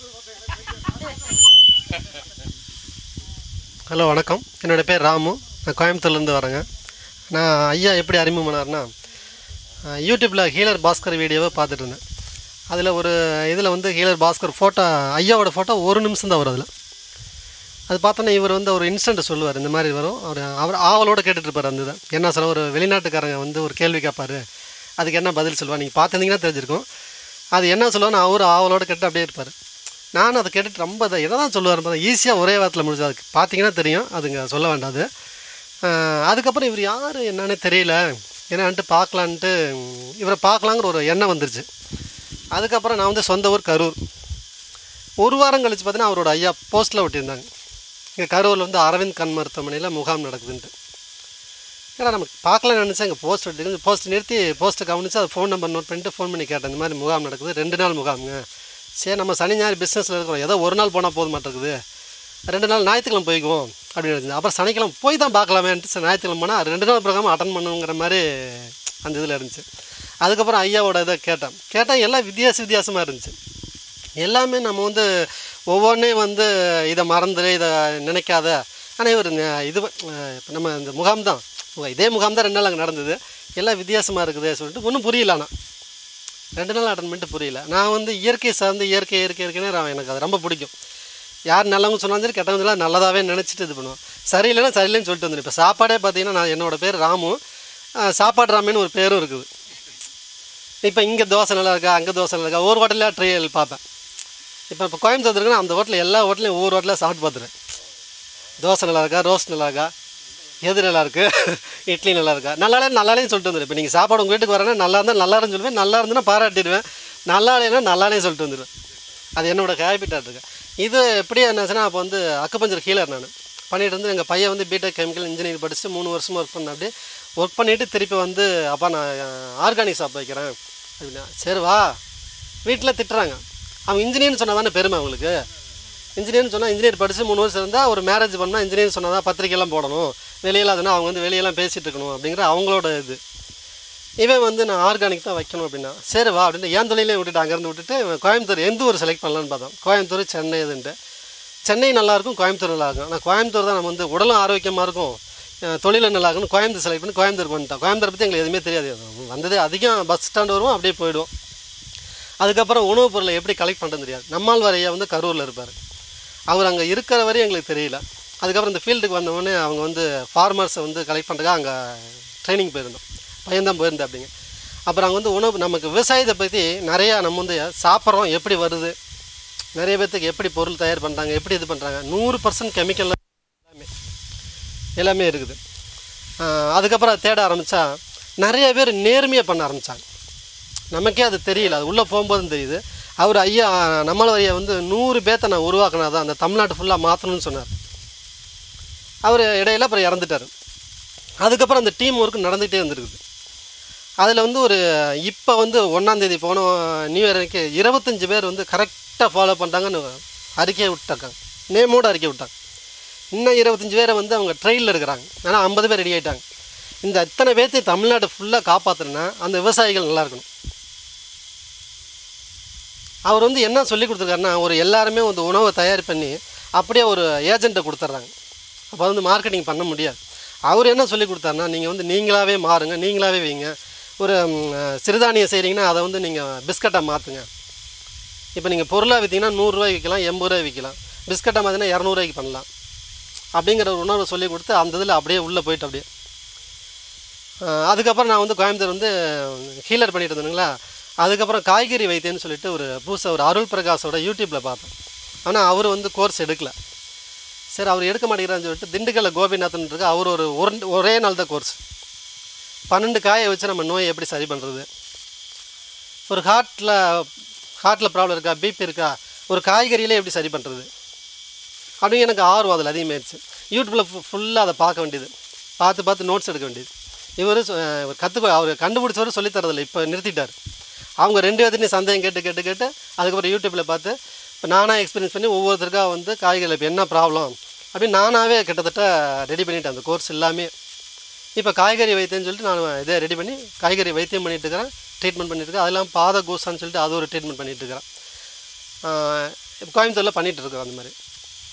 ஹலோ வணக்கம் என்னோடய பேர் ராமு நான் கோயம்புத்தூர்லேருந்து வரேங்க நான் ஐயா எப்படி அறிமுகமானார்னா யூடியூப்பில் ஹீலர் பாஸ்கர் வீடியோவை பார்த்துட்டு இருந்தேன் அதில் ஒரு இதில் வந்து ஹீலர் பாஸ்கர் ஃபோட்டோ ஐயாவோட ஃபோட்டோ ஒரு நிமிஷம் தான் வரும் அதில் அது பார்த்தோன்னா இவர் வந்து ஒரு இன்ஸ்டன்ட் சொல்லுவார் இந்த மாதிரி வரும் அவர் அவர் ஆவலோட கேட்டுட்டு இருப்பார் அந்த இதை என்ன சொல்ல ஒரு வெளிநாட்டுக்காரங்க வந்து ஒரு கேள்வி கேட்பாரு அதுக்கு என்ன பதில் சொல்லுவார் நீங்கள் பார்த்துருந்தீங்கன்னா தெரிஞ்சிருக்கும் அது என்ன சொல்லுவான்னு அவர் ஆவலோட கேட்டு அப்படியே இருப்பார் நானும் அதை கேட்டுட்டு ரொம்ப அதை என்ன தான் சொல்லுவார் பார்த்தா ஈஸியாக ஒரே வாரத்தில் முடிஞ்சு அதுக்கு பார்த்தீங்கன்னா தெரியும் அதுங்க சொல்ல வேண்டாம் அது ஆஹ் அதுக்கப்புறம் இவர் யார் என்னன்னே தெரியல என்னன்ட்டு பார்க்கலான்ட்டு ம், இவரை பார்க்கலாங்கிற ஒரு எண்ணம் வந்துருச்சு அதுக்கப்புறம் நான் வந்து சொந்த ஊர் கரூர் ஒரு வாரம் கழிச்சு பார்த்தீங்கன்னா அவரோட ஐயா போஸ்ட்டில் ஒட்டியிருந்தாங்க இங்கே கரூரில் வந்து அரவிந்த் கண் மருத்துவமனையில் முகாம் நடக்குதுன்ட்டு ஏன்னா நம்ம பார்க்கலாம்னு நினச்சேன் இங்கே போஸ்ட் ஒட்டி போஸ்ட் நிறுத்தி போஸ்ட்டை கவனித்து அது ஃபோன் நம்பர் நோட் பண்ணிட்டு ஃபோன் பண்ணி கேட்டேன் இந்த மாதிரி முகாம் நடக்குது ரெண்டு நாள் முகாமுங்க சரி நம்ம சனி ஞாயிறு பிஸ்னஸில் இருக்கிறோம் ஏதோ ஒரு நாள் போனால் போது மாட்டேங்குது ரெண்டு நாள் ஞாயிற்றுக்கிழமை போய்க்குவோம் அப்படின்னு இருந்தது அப்புறம் சனிக்கிழமை போய் தான் பார்க்கலாமேன்ட்டு சரி ஞாயிற்றுக்கிழமை போனால் ரெண்டு நாள் ப்ரோக்ராம் அட்டன் பண்ணுங்கிற மாதிரி அந்த இதில் இருந்துச்சு அதுக்கப்புறம் ஐயாவோட இதை கேட்டேன் கேட்டால் எல்லாம் வித்தியாச வித்தியாசமாக இருந்துச்சு எல்லாமே நம்ம வந்து ஒவ்வொன்றையும் வந்து இதை மறந்துடு இதை நினைக்காத ஆனால் இவர் ந- இது இப்போ நம்ம இந்த முகாம் தான் இதே முகாம் தான் ரெண்டு நாள் அங்கே நடந்தது எல்லாம் வித்தியாசமாக இருக்குது சொல்லிட்டு ஒன்றும் புரியல ஆனால் ரெண்டு நாள் அட்டன் பண்ணிட்டு புரியல நான் வந்து இயற்கை சார்ந்து இயற்கை இயற்கை இயற்கைன்னு நான் எனக்கு அது ரொம்ப பிடிக்கும் யார் நல்லவங்க சொன்னாலும் சரி கெட்டவங்க சொன்னாலும் நல்லதாகவே நினச்சிட்டு இது பண்ணுவோம் சரியில்லைன்னா சரியில்லைன்னு சொல்லிட்டு வந்துடும் இப்போ சாப்பாடே பார்த்தீங்கன்னா நான் என்னோட பேர் ராமு ஆஹ் சாப்பாடு ராமின்னு ஒரு பேரும் இருக்குது இப்போ இங்கே தோசை நல்லா இருக்கா அங்கே தோசை நல்லா இருக்கா ஒரு ஹோட்டலில் ட்ரையல் பார்ப்பேன் இப்போ இப்போ கோயம்புத்தூர் இருக்குன்னா அந்த ஹோட்டலில் எல்லா ஹோட்டலையும் ஒவ்வொரு ஹோட்டலில் சாப்பிட்டு பார்த்துருவேன் தோசை நல்லா இருக்கா ரோஸ்ட் நல்லா இருக்கா எது நல்லா இருக்கு இட்லி நல்லா இருக்கா நல்லாலே நல்லாலேன்னு சொல்லிட்டு வந்துடுவேன் இப்போ நீங்கள் சாப்பாடு உங்கள் வீட்டுக்கு வரேன்னா நல்லா இருந்தால் நல்லா இருந்துன்னு சொல்லுவேன் நல்லா இருந்துன்னா பாராட்டிடுவேன் நல்லா இல்லைன்னா நல்லானே சொல்லிட்டு வந்துடுவேன் அது என்னோட ஹேபிட்டாக இருக்கு இது எப்படி என்னாச்சுன்னா அப்போ வந்து அக்குப்பஞ்சர் ஹீலர் நான் பண்ணிட்டு வந்து எங்கள் பையன் வந்து பிடெக் கெமிக்கல் இன்ஜினியரிங் படிச்சு மூணு வருஷமாக ஒர்க் பண்ண அப்படியே ஒர்க் பண்ணிவிட்டு திருப்பி வந்து அப்பா நான் ஆர்கானிக் ஷாப் வைக்கிறேன் அப்படின்னா சரி வா வீட்டில் திட்டுறாங்க அவன் இன்ஜினியர்னு சொன்னால் தானே பெருமை அவங்களுக்கு இன்ஜினியர்னு சொன்னால் இன்ஜினியர் படித்து மூணு வருஷம் இருந்தால் ஒரு மேரேஜ் பண்ணால் இன்ஜினியர் சொன்னால் தான் பத்திரிக்கையெல்லாம் போடணும் வெளியெல்லாம் அதுனா அவங்க வந்து வெளியெல்லாம் பேசிகிட்டு இருக்கணும் அப்படிங்கிற அவங்களோட இது இவன் வந்து நான் ஆர்கானிக் தான் வைக்கணும் அப்படின்னா சரி வா அப்படின்ட்டு என் தொழிலே விட்டுட்டு அங்கேருந்து விட்டுட்டு இவன் கோயம்புத்தூர் எந்த ஊர் செலக்ட் பண்ணலான்னு பார்த்தோம் கோயம்புத்தூர் சென்னை இதுன்ட்டு சென்னை நல்லாயிருக்கும் கோயம்புத்தூர் நல்லா இருக்கும் ஆனால் கோயம்புத்தூர் தான் நம்ம வந்து உடலும் ஆரோக்கியமாக இருக்கும் அஹ் தொழிலும் நல்லா இருக்கும்னு கோயம்புத்தூர் செலக்ட் பண்ணி கோயம்புத்தூர் வந்துட்டோம் கோயம்புத்தூர் பற்றி எங்களுக்கு எதுவுமே தெரியாது வந்தது அதிகம் பஸ் ஸ்டாண்ட் வருவோம் அப்படியே போயிடுவோம் அதுக்கப்புறம் உணவுப் பொருளை எப்படி கலெக்ட் பண்ணுறது தெரியாது நம்மால் வரையா வந்து கரூரில் இருப்பார் அவர் அங்கே இருக்கிற வரையும் எங்களுக்கு தெரியல அதுக்கப்புறம் இந்த ஃபீல்டுக்கு வந்தவொடனே அவங்க வந்து ஃபார்மர்ஸை வந்து கலெக்ட் பண்ணுறதுக்காக அங்கே ட்ரைனிங் போயிருந்தோம் பையன்தான் போயிருந்தேன் அப்படிங்க அப்புறம் அங்கே வந்து உணவு நமக்கு விவசாயத்தை பற்றி நிறையா நம்ம வந்து சாப்பிட்றோம் எப்படி வருது நிறைய பேர்த்துக்கு எப்படி பொருள் தயார் பண்ணுறாங்க எப்படி இது பண்ணுறாங்க நூறு பர்சன்ட் கெமிக்கல் எல்லாமே எல்லாமே இருக்குது ஆஹ் அதுக்கப்புறம் அதை தேட ஆரம்பித்தா நிறைய பேர் நேர்மையாக பண்ண ஆரம்பித்தாங்க நமக்கே அது தெரியல அது உள்ளே போகும்போதும் தெரியுது அவர் ஐயா நம்மள ஐயா வந்து நூறு பேர்த்த நான் உருவாக்கினா தான் அந்த தமிழ்நாட்டு ஃபுல்லாக மாற்றணும்னு சொன்னார் அவர் இடையில அப்புறம் இறந்துட்டார் அதுக்கப்புறம் அந்த டீம் ஒர்க் நடந்துகிட்டே இருந்திருக்குது அதில் வந்து ஒரு இப்போ வந்து ஒன்றாந்தேதி போன நியூ இயர் அன்னைக்கு இருபத்தஞ்சி பேர் வந்து கரெக்டாக ஃபாலோ பண்ணிட்டாங்கன்னு அறிக்கையை விட்டாங்க நேமோடு அறிக்கை விட்டாங்க இன்னும் இருபத்தஞ்சி பேரை வந்து அவங்க ட்ரெயினில் இருக்கிறாங்க ஆனால் ஐம்பது பேர் ரெடி ஆகிட்டாங்க இந்த இத்தனை பேர்த்தையும் தமிழ்நாடு ஃபுல்லாக காப்பாற்றணுன்னா அந்த விவசாயிகள் நல்லா இருக்கணும் அவர் வந்து என்ன சொல்லி கொடுத்துருக்காருன்னா ஒரு எல்லாருமே வந்து உணவை தயார் பண்ணி அப்படியே ஒரு ஏஜெண்ட்டை கொடுத்துட்றாங்க அப்போ வந்து மார்க்கெட்டிங் பண்ண முடியாது அவர் என்ன சொல்லி கொடுத்தாருன்னா நீங்கள் வந்து நீங்களாகவே மாறுங்க நீங்களாகவே வைங்க ஒரு ம், சிறுதானியம் செய்கிறீங்கன்னா அதை வந்து நீங்கள் பிஸ்கட்டாக மாற்றுங்க இப்போ நீங்கள் பொருளாக விற்றீங்கன்னா நூறுரூவாய்க்கு விற்கலாம் எண்பது ரூபாய்க்கு விற்கலாம் பிஸ்கட்டாக மாற்றினா இரநூறுவாய்க்கு பண்ணலாம் அப்படிங்கிற ஒரு உணர்வை சொல்லி கொடுத்து அந்த இதில் அப்படியே உள்ளே போயிட்டு அப்படியே அஹ் அதுக்கப்புறம் நான் வந்து கோயம்புத்தூர் வந்து ஹீலர் பண்ணிட்டு இருந்தேனுங்களா அதுக்கப்புறம் காய்கறி வைத்தியன்னு சொல்லிட்டு ஒரு புதுசாக ஒரு அருள் பிரகாஷோட யூடியூப்பில் பார்த்தேன் ஆனால் அவர் வந்து கோர்ஸ் எடுக்கல சரி அவர் எடுக்க மாட்டேங்கிறான்னு சொல்லிட்டு திண்டுக்கல்ல கோபிநாதன் இருக்கு அவர் ஒரு ஒரு- ஒரே நாள் தான் கோர்ஸ் பன்னெண்டு காயை வச்சு நம்ம நோயை எப்படி சரி பண்ணுறது ஒரு ஹார்ட்டில் ஹார்ட்டில் ப்ராப்ளம் இருக்கா பிபி இருக்கா ஒரு காய்கறியிலே எப்படி சரி பண்ணுறது அப்படின்னு எனக்கு ஆர்வம் அதில் அதிகமாகிடுச்சு யூடியூப்பில் ஃபுல்லாக அதை பார்க்க வேண்டியது பார்த்து பார்த்து நோட்ஸ் எடுக்க வேண்டியது இவர் கற்றுக்க அவர் கண்டுபிடிச்சவர் சொல்லித் தரதில்லை இப்போ நிறுத்திட்டார் அவங்க ரெண்டு பேர்த்தையும் சந்தேகம் கேட்டு கேட்டு கேட்டு அதுக்கப்புறம் யூடியூப்பில் பார்த்து இப்போ நானாக எக்ஸ்பீரியன்ஸ் பண்ணி ஒவ்வொருத்தருக்கா வந்து காய்கறியில் இப்போ என்ன ப்ராப்ளம் அப்படின்னு நானாகவே கிட்டத்தட்ட ரெடி பண்ணிட்டேன் அந்த கோர்ஸ் எல்லாமே இப்போ காய்கறி வைத்தியம்னு சொல்லிட்டு நான் இதை ரெடி பண்ணி காய்கறி வைத்தியம் பண்ணிட்டு இருக்கிறேன் ட்ரீட்மெண்ட் பண்ணிட்டு இருக்கேன் அதெல்லாம் பாத கூசான்னு சொல்லிட்டு அது ஒரு ட்ரீட்மெண்ட் பண்ணிட்டு இருக்கிறேன் ஆஹ் கோயம்புத்தூரில் பண்ணிகிட்டு இருக்கோம் அந்த மாதிரி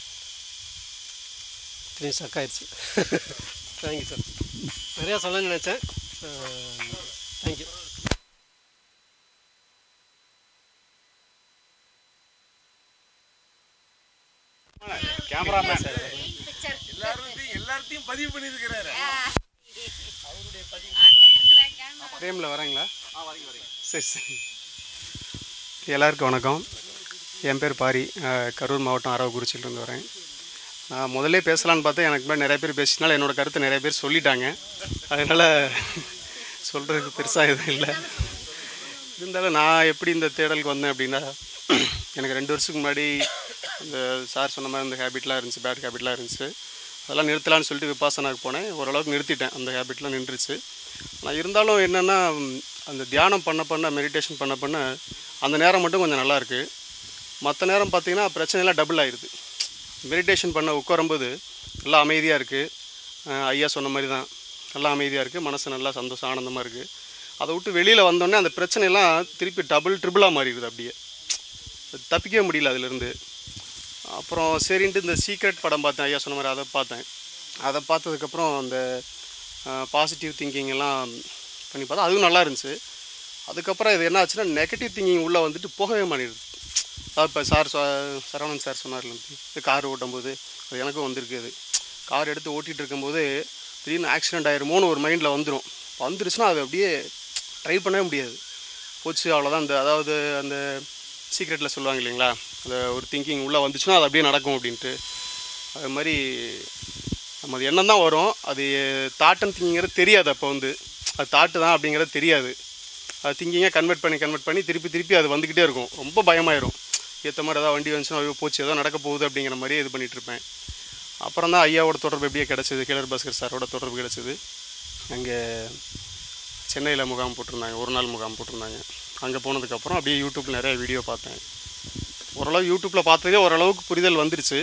திரும்பி ஸ்டக் ஆயிடுச்சு தேங்க்யூ சார் நிறையா சொல்ல நினச்சேன் தேங்க்யூ கேமராமேன் எல்லாரும் எல்லாத்தையும் பதிவு பண்ணியிருக்கிறாரு ஃப்ரேமில் வரேங்களா சரி சரி எல்லாருக்கும் வணக்கம் என் பேர் பாரி அஹ், கரூர் மாவட்டம் அரவக்குறிச்சியிலேருந்து வரேன் நான் முதல்ல பேசலான்னு பார்த்தா எனக்கு மேலே நிறைய பேர் பேசினால என்னோட கருத்தை நிறைய பேர் சொல்லிட்டாங்க அதனால் சொல்கிறதுக்கு பெருசாக எதுவும் இல்லை இருந்தாலும் நான் எப்படி இந்த தேடலுக்கு வந்தேன் அப்படின்னா எனக்கு ரெண்டு வருஷத்துக்கு முன்னாடி இந்த சார் சொன்ன மாதிரி இந்த ஹேபிட்லாம் இருந்துச்சு பேட் ஹேபிட்லாம் இருந்துச்சு அதெல்லாம் நிறுத்தலாம்னு சொல்லிட்டு விபாசனாக்கு போனேன் ஓரளவுக்கு நிறுத்திட்டேன் அந்த ஹேபிட்லாம் நின்றுச்சு ஆனால் இருந்தாலும் என்னென்னா அந்த தியானம் பண்ண பண்ண மெடிடேஷன் பண்ண பண்ண அந்த நேரம் மட்டும் கொஞ்சம் நல்லா இருக்கு மற்ற நேரம் பார்த்தீங்கன்னா பிரச்சனைலாம் டபுள் ஆயிடுது மெடிடேஷன் பண்ண உட்காரும்போது நல்லா அமைதியாக இருக்குது ஐயா சொன்ன மாதிரி தான் நல்லா அமைதியாக இருக்குது மனசு நல்லா சந்தோஷம் ஆனந்தமாக இருக்குது அதை விட்டு வெளியில் வந்தோடனே அந்த பிரச்சனைலாம் திருப்பி டபுள் ட்ரிபிளாக மாறிடுது அப்படியே தப்பிக்கவே முடியல அதிலிருந்து அப்புறம் சரின்ட்டு இந்த சீக்ரெட் படம் பார்த்தேன் ஐயா சொன்ன மாதிரி அதை பார்த்தேன் அதை பார்த்ததுக்கப்புறம் அந்த பாசிட்டிவ் திங்கிங் எல்லாம் பண்ணி பார்த்தா அதுவும் நல்லா இருந்துச்சு அதுக்கப்புறம் இது என்ன ஆச்சுன்னா நெகட்டிவ் திங்கிங் உள்ளே வந்துட்டு போகவே மாட்டேங்குது அதாவது இப்போ சார் சொ- சரவணன் சார் சொன்னார்ல இது கார் ஓட்டும்போது அது எனக்கும் வந்திருக்கு அது கார் எடுத்து ஓட்டிகிட்டு இருக்கும்போது திடீர்னு ஆக்சிடென்ட் ஆயிருமோன்னு ஒரு மைண்டில் வந்துடும் வந்துருச்சுன்னா அது அப்படியே ட்ரை பண்ணவே முடியாது போச்சு அவ்வளோதான் அந்த அதாவது அந்த சீக்ரெட்டில் சொல்லுவாங்க இல்லைங்களா அந்த ஒரு திங்கிங் உள்ளே வந்துச்சுன்னா அது அப்படியே நடக்கும் அப்படின்ட்டு அது மாதிரி நம்ம அது எண்ணம் தான் வரும் அது தாட் அண்ட் திங்கிங்கிறது தெரியாது அப்போ வந்து அது தாட்டு தான் அப்படிங்கிறது தெரியாது அது திங்கிங்கை கன்வெர்ட் பண்ணி கன்வெர்ட் பண்ணி திருப்பி திருப்பி அது வந்துக்கிட்டே இருக்கும் ரொம்ப பயமாயிரும் ஏற்ற மாதிரி ஏதாவது வண்டி வந்துச்சுன்னா ஐயோ போச்சு ஏதோ நடக்க போகுது அப்படிங்கிற மாதிரியே இது பண்ணிட்டு இருப்பேன் அப்புறம் தான் ஐயாவோட தொடர்பு எப்படியே கிடச்சிது கேளர் பாஸ்கர் சாரோட தொடர்பு கிடச்சிது அங்கே சென்னையில் முகாம் போட்டிருந்தாங்க ஒரு நாள் முகாம் போட்டிருந்தாங்க அங்கே போனதுக்கப்புறம் அப்படியே யூடியூப்பில் நிறைய வீடியோ பார்த்தேன் ஓரளவு யூடியூப்பில் பார்த்ததே ஓரளவுக்கு புரிதல் வந்துருச்சு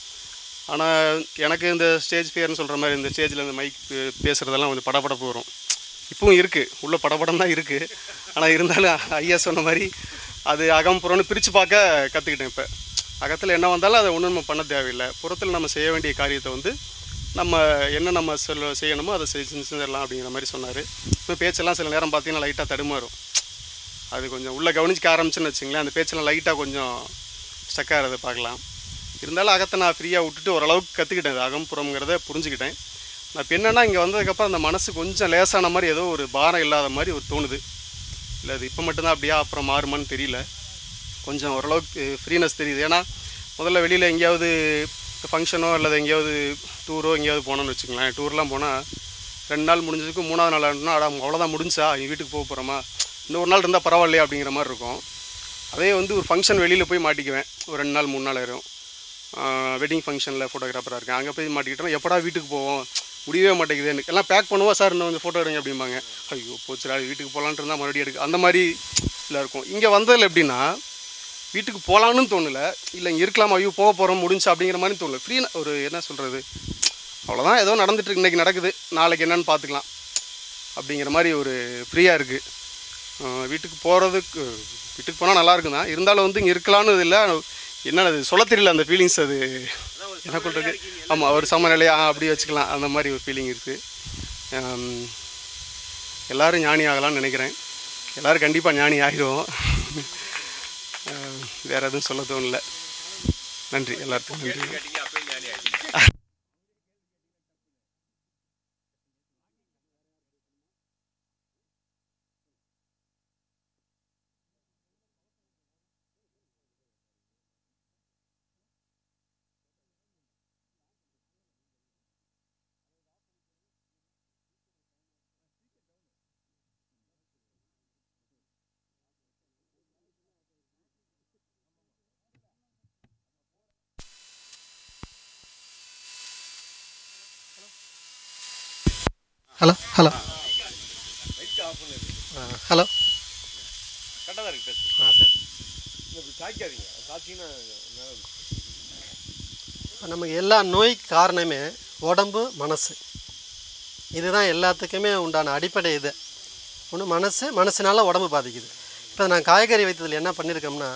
ஆனால் எனக்கு இந்த ஸ்டேஜ் ஃபியர்னு சொல்கிற மாதிரி இந்த ஸ்டேஜில் இந்த மைக் பேசுகிறதெல்லாம் கொஞ்சம் படபடப்பு வரும் இப்பவும் இருக்குது உள்ள படபடம் தான் இருக்குது ஆனால் இருந்தாலும் ஐயா சொன்ன மாதிரி அது அகம் புறம்னு பிரித்து பார்க்க கற்றுக்கிட்டேன் இப்போ அகத்தில் என்ன வந்தாலும் அதை ஒன்றும் நம்ம பண்ண தேவையில்லை புறத்தில் நம்ம செய்ய வேண்டிய காரியத்தை வந்து நம்ம என்ன நம்ம சொல்ல செய்யணுமோ அதை செஞ்சு செஞ்சிடலாம் அப்படிங்கிற மாதிரி சொன்னார் இப்போ பேச்செல்லாம் சில நேரம் பார்த்தீங்கன்னா லைட்டாக தடுமாறும் அது கொஞ்சம் உள்ளே கவனிக்க ஆரம்பிச்சுன்னு வச்சுங்களேன் அந்த பேச்செல்லாம் லைட்டாக கொஞ்சம் ஸ்டக் ஆகிறத பார்க்கலாம் இருந்தாலும் அகத்தை நான் ஃப்ரீயாக விட்டுட்டு ஓரளவுக்கு கற்றுக்கிட்டேன் அது அகம்புறம்ங்கிறத புரிஞ்சுக்கிட்டேன் நான் இப்போ என்னென்னா இங்கே வந்ததுக்கப்புறம் அந்த மனசு கொஞ்சம் லேசான மாதிரி ஏதோ ஒரு பாரம் இல்லாத மாதிரி ஒரு தோணுது இல்லை அது இப்போ மட்டும்தான் அப்படியா அப்புறம் மாறுமான்னு தெரியல கொஞ்சம் ஓரளவுக்கு ஃப்ரீனஸ் தெரியுது ஏன்னா முதல்ல வெளியில் எங்கேயாவது ஃபங்க்ஷனோ அல்லது எங்கேயாவது டூரோ எங்கேயாவது போனோன்னு வச்சுங்களேன் டூர்லாம் போனால் ரெண்டு நாள் முடிஞ்சதுக்கு மூணாவது நாள் ஆனா அடா அவ்வளோதான் முடிஞ்சா நீ வீட்டுக்கு போக போகிறோமா இன்னும் ஒரு நாள் இருந்தால் பரவாயில்லையா அப்படிங்கிற மாதிரி இருக்கும் அதே வந்து ஒரு ஃபங்க்ஷன் வெளியில் போய் மாட்டிக்குவேன் ஒரு ரெண்டு நாள் மூணு நாள் ஆயிரும் வெட்டிங் ஃபங்க்ஷனில் ஃபோட்டோகிராஃபராக இருக்கேன் அங்கே போய் மாட்டிக்கிட்டோம் எப்படா வீட்டுக்கு போவோம் முடியவே மாட்டேங்குது எனக்கு எல்லாம் பேக் பண்ணுவோம் சார் இன்னும் கொஞ்சம் ஃபோட்டோ எடுங்க அப்படிம்பாங்க ஐயோ போச்சுடா வீட்டுக்கு போகலான்ட்டு இருந்தால் மறுபடியும் எடுக்க அந்த மாதிரி இல்லை இருக்கும் இங்கே வந்ததில் எப்படின்னா வீட்டுக்கு போகலான்னு தோணலை இல்லை இங்கே இருக்கலாம் ஐயோ போக போகிறோம் முடிஞ்சு அப்படிங்கிற மாதிரி தோணல ஃப்ரீ ஒரு என்ன சொல்கிறது அவ்வளோதான் ஏதோ நடந்துட்டு இருக்கு இன்றைக்கி நடக்குது நாளைக்கு என்னன்னு பார்த்துக்கலாம் அப்படிங்கிற மாதிரி ஒரு ஃப்ரீயாக இருக்குது வீட்டுக்கு போகிறதுக்கு வீட்டுக்கு போனால் நல்லா இருக்கும் தான் இருந்தாலும் வந்து இங்கே இருக்கலான்னு இல்லை என்ன அது சொல்ல தெரியல அந்த ஃபீலிங்ஸ் அது என்ன சொல்கிறது ஆமாம் ஒரு சமநிலையாக அப்படி வச்சுக்கலாம் அந்த மாதிரி ஒரு ஃபீலிங் இருக்குது எல்லோரும் ஞானி ஆகலாம்னு நினைக்கிறேன் எல்லோரும் கண்டிப்பாக ஞானி ஆகிடுவோம் வேறு எதுவும் சொல்ல தோணல நன்றி எல்லாத்துக்கும் நன்றி ஹலோ ஹலோ ஹலோ கரெக்டாக தான் இருக்கு பேசு ஆ சார் இப்படி சாய்க்காதீங்க சாச்சிங்கன்னா மேலே நமக்கு எல்லா நோய்க்கு காரணமே உடம்பு மனசு இதுதான் எல்லாத்துக்குமே உண்டான அடிப்படை இது ஒன்று மனசு மனசுனால உடம்பு பாதிக்குது இப்போ நான் காய்கறி வைத்ததில் என்ன பண்ணியிருக்கோம்னா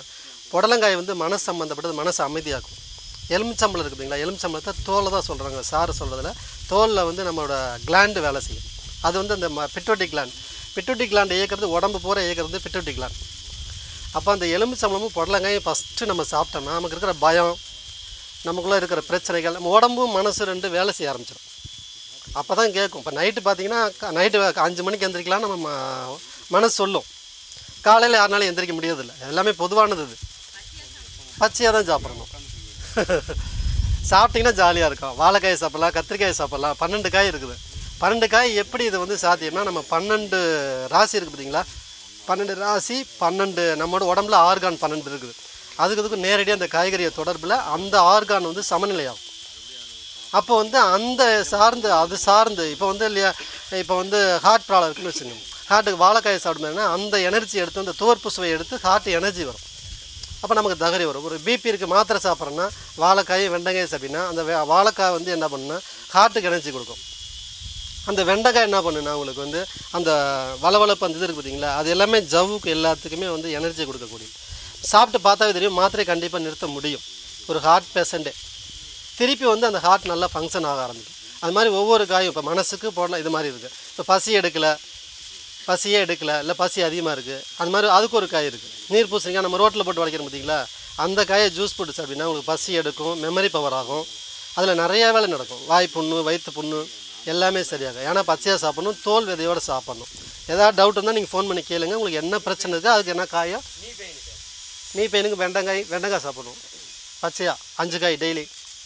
புடலங்காய் வந்து மனசு சம்மந்தப்பட்டது மனசு அமைதியாக்கும் எலுமிச்சம்பளம் இருக்குதுங்களா எலுமிச்சம்பளத்தை தோலை தான் சொல்கிறாங்க சாறு சொல்கிறதுல தோலில் வந்து நம்மளோட கிளாண்டு வேலை செய்யும் அது வந்து அந்த பிட்டோட்டி கிளாண்ட் பிட்டோட்டி கிளாண்ட் இயக்கிறது உடம்பு பூரா இயக்கிறது பிட்டோட்டி கிளாண்ட் அப்போ அந்த எலுமிச்சம்பளமும் புடலங்காயும் ஃபஸ்ட்டு நம்ம சாப்பிட்டோம்னா நமக்கு இருக்கிற பயம் நமக்குள்ளே இருக்கிற பிரச்சனைகள் நம்ம உடம்பும் மனசு ரெண்டு வேலை செய்ய ஆரம்பிச்சிடும் அப்போ தான் கேட்கும் இப்போ நைட்டு பார்த்தீங்கன்னா நைட்டு அஞ்சு மணிக்கு எந்திரிக்கலாம் நம்ம ம- மனசு சொல்லும் காலையில் யாருனாலும் எந்திரிக்க முடியறதில்ல எல்லாமே பொதுவானது இது பச்சையாக தான் சாப்பிடணும் சாப்பிட்டிங்கன்னா ஜாலியாக இருக்கும் வாழைக்காய் சாப்பிட்லாம் கத்திரிக்காய் சாப்பிட்லாம் பன்னெண்டு காய் இருக்குது பன்னெண்டு காய் எப்படி இது வந்து சாத்தியம்னா நம்ம பன்னெண்டு ராசி இருக்குது பார்த்தீங்களா பன்னெண்டு ராசி பன்னெண்டு நம்மளோட உடம்புல ஆர்கான் பன்னெண்டு இருக்குது அதுக்கு இதுக்கு நேரடியாக அந்த காய்கறியை தொடர்பில் அந்த ஆர்கான் வந்து சமநிலையாகும் அப்போ வந்து அந்த சார்ந்து அது சார்ந்து இப்போ வந்து இல்லையா இப்போ வந்து ஹார்ட் ப்ராப்ளம் இருக்குன்னு வச்சுக்கோங்க ஹார்ட்டுக்கு வாழைக்காய் சாப்பிடும்போதுனா அந்த எனர்ஜி எடுத்து அந்த துவர்ப்பு சுவை எடுத்து ஹார்ட் எனர்ஜி வரும் அப்போ நமக்கு தகரி வரும் ஒரு பிபி இருக்குது மாத்திரை சாப்பிட்றோன்னா வாழைக்காய் வெண்டைக்காய் சாப்பிட்டீங்கன்னா அந்த வே- வாழைக்காய் வந்து என்ன பண்ணுன்னா ஹார்ட்டுக்கு எனர்ஜி கொடுக்கும் அந்த வெண்டைக்காய் என்ன பண்ணுன்னா உங்களுக்கு வந்து அந்த வளவளப்பு அந்த இது இருக்குது பார்த்தீங்களா அது எல்லாமே ஜவ்வுக்கு எல்லாத்துக்குமே வந்து எனர்ஜி கொடுக்கக்கூடியது சாப்பிட்டு பார்த்தாவே தெரியும் மாத்திரை கண்டிப்பாக நிறுத்த முடியும் ஒரு ஹார்ட் பேஷண்ட்டே திருப்பி வந்து அந்த ஹார்ட் நல்லா ஃபங்க்ஷன் ஆக ஆரம்பிக்கும் அது மாதிரி ஒவ்வொரு காயும் இப்போ மனசுக்கு போடலாம் இது மாதிரி இருக்குது இப்போ பசி எடுக்கலை பசியே எடுக்கலை இல்லை பசி அதிகமாக இருக்குது அது மாதிரி அதுக்கு ஒரு காய் இருக்குது நீர் பூசணிக்காய் நம்ம ரோட்டில் போட்டு வளைக்கிறோம் பார்த்தீங்களா அந்த காயை ஜூஸ் போட்டு சாப்பிட்டீங்கன்னா உங்களுக்கு பசி எடுக்கும் மெமரி பவர் ஆகும் அதில் நிறைய வேலை நடக்கும் வாய் புண்ணு வயிற்று புண்ணு எல்லாமே சரியாகும் ஏன்னா பச்சையாக சாப்பிடணும் தோல் விதையோடு சாப்பிடணும் ஏதாவது டவுட் இருந்தால் நீங்கள் ஃபோன் பண்ணி கேளுங்க உங்களுக்கு என்ன பிரச்சனை இருக்குது அதுக்கு என்ன காயோ நீ பையனுக்கு வெண்டைக்காய் வெண்டைக்காய் சாப்பிடணும் பச்சையா அஞ்சு காய் டெய்லி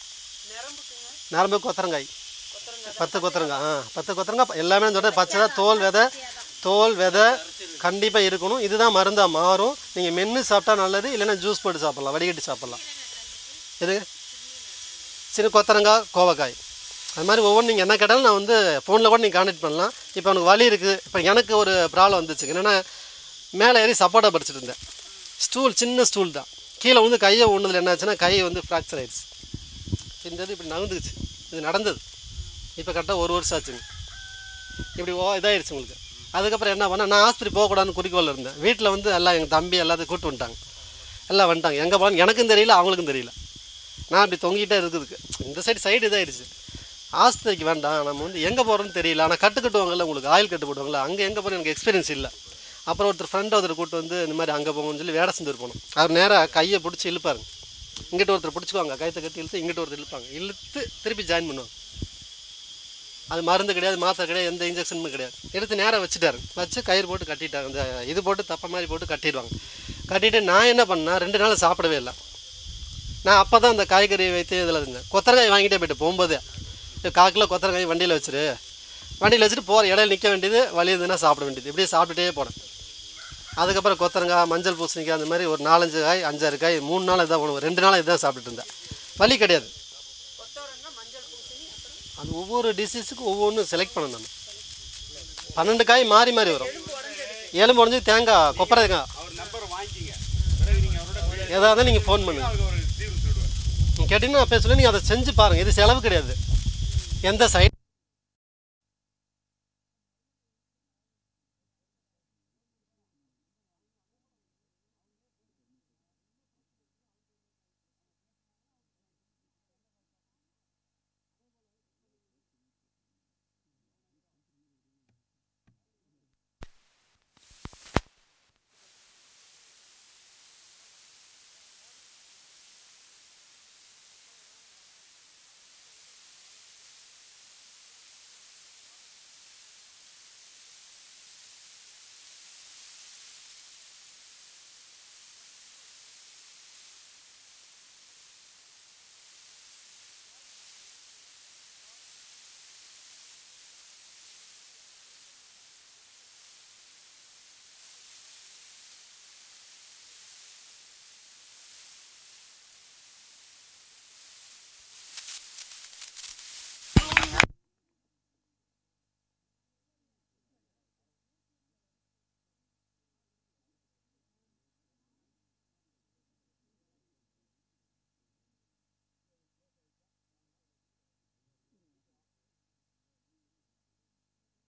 நரம்பு கொத்தரங்காய் பத்து கொத்தரங்காய் ஆ பத்து கொத்தரங்காய் எல்லாமே சொல்கிறேன் பச்சை தான் தோல் விதை தோல் விதை கண்டிப்பாக இருக்கணும் இதுதான் மருந்தாக மாறும் நீங்கள் மென்று சாப்பிட்டா நல்லது இல்லைன்னா ஜூஸ் போட்டு சாப்பிட்லாம் வடிகட்டி சாப்பிட்லாம் இது சின்ன கொத்தரங்காய் கோவக்காய் அது மாதிரி ஒவ்வொன்றும் நீங்கள் என்ன கேட்டாலும் நான் வந்து ஃபோனில் கூட நீங்கள் கான்டாக்ட் பண்ணலாம் இப்போ எனக்கு வலி இருக்குது இப்போ எனக்கு ஒரு ப்ராப்ளம் வந்துச்சு என்னென்னா மேலே ஏறி சப்போட்டா படிச்சுட்டு இருந்தேன் ஸ்டூல் சின்ன ஸ்டூல் தான் கீழே வந்து கையை ஒன்றுதில் என்னாச்சுன்னா கை வந்து ஃப்ராக்சர் ஆயிடுச்சு இந்த இது இப்படி நகர்ந்துக்குச்சு இது நடந்தது இப்போ கரெக்டாக ஒரு வருஷம் ஆச்சுங்க இப்படி ஓ இதாகிடுச்சு உங்களுக்கு அதுக்கப்புறம் என்ன பண்ணேன் நான் ஆஸ்பத்திரி போகக்கூடாதுன்னு குறிக்கோளில் இருந்தேன் வீட்டில் வந்து எல்லாம் எங்கள் தம்பி எல்லாத்தையும் கூப்பிட்டு வந்துட்டாங்க எல்லாம் வந்துட்டாங்க எங்கே போகணும் எனக்கும் தெரியல அவங்களுக்கும் தெரியல நான் அப்படி தொங்கிட்டே இருக்குதுக்கு இந்த சைடு சைடு இதாகிடுச்சு ஆஸ்பத்திரிக்கு வேண்டாம் நம்ம வந்து எங்கே போகிறோன்னு தெரியல ஆனால் கட்டு கட்டுவாங்கல்ல உங்களுக்கு ஆயில் கட்டு போடுவாங்கல்ல அங்கே எங்கே போகிறோம் எனக்கு எக்ஸ்பீரியன்ஸ் இல்லை அப்புறம் ஒருத்தர் ஃப்ரெண்ட் ஒருத்தர் கூப்பிட்டு வந்து இந்த மாதிரி அங்கே போங்கன்னு சொல்லி வேட செஞ்சு போகணும் அவர் நேராக கையை பிடிச்சி இழுப்பாருங்க இங்கிட்ட ஒருத்தர் பிடிச்சிக்குவாங்க கைத்தை கட்டி இழுத்து இங்கிட்ட ஒருத்தர் இழுப்பாங்க இழுத்து திருப்பி ஜாயின் பண்ணுவாங்க அது மருந்து கிடையாது மாத்திரை கிடையாது எந்த இன்ஜெக்ஷனுமே கிடையாது எடுத்து நேராக வச்சுட்டாரு வச்சு கயிறு போட்டு கட்டிட்டாங்க இந்த இது போட்டு தப்ப மாதிரி போட்டு கட்டிடுவாங்க கட்டிட்டு நான் என்ன பண்ணேன் ரெண்டு நாள் சாப்பிடவே இல்லை நான் அப்போ தான் அந்த காய்கறி வைத்து இதில் இருந்தேன் கொத்தரங்காய் வாங்கிட்டே போயிட்டு போகும்போதே கால் கிலோ கொத்தரங்காய் வண்டியில் வச்சிரு வண்டியில் வச்சுட்டு போகிற இடையில நிற்க வேண்டியது வழி இருந்ததுன்னா சாப்பிட வேண்டியது இப்படியே சாப்பிட்டுட்டே போனேன் அதுக்கப்புறம் கொத்தரங்காய் மஞ்சள் பூசணிக்காய் அந்த மாதிரி ஒரு நாலஞ்சு காய் அஞ்சாறு காய் மூணு நாள் இதான் உணவு ரெண்டு நாள் இதான் சாப்பிட்டுட்டு இருந்தேன் வலி கிடையாது அது ஒவ்வொரு டிசீஸுக்கும் ஒவ்வொன்றும் செலக்ட் பண்ணணும் நம்ம பன்னெண்டு காய் மாறி மாறி வரும் எலும்பு உடஞ்சி தேங்காய் கொப்பரை தேங்காய் ஏதாவது நீங்கள் ஃபோன் பண்ணுங்க நீங்கள் கேட்டிங்கன்னா நான் பேசுவேன் நீங்கள் அதை செஞ்சு பாருங்கள் இது செலவு கிடையாது எந்த சைட்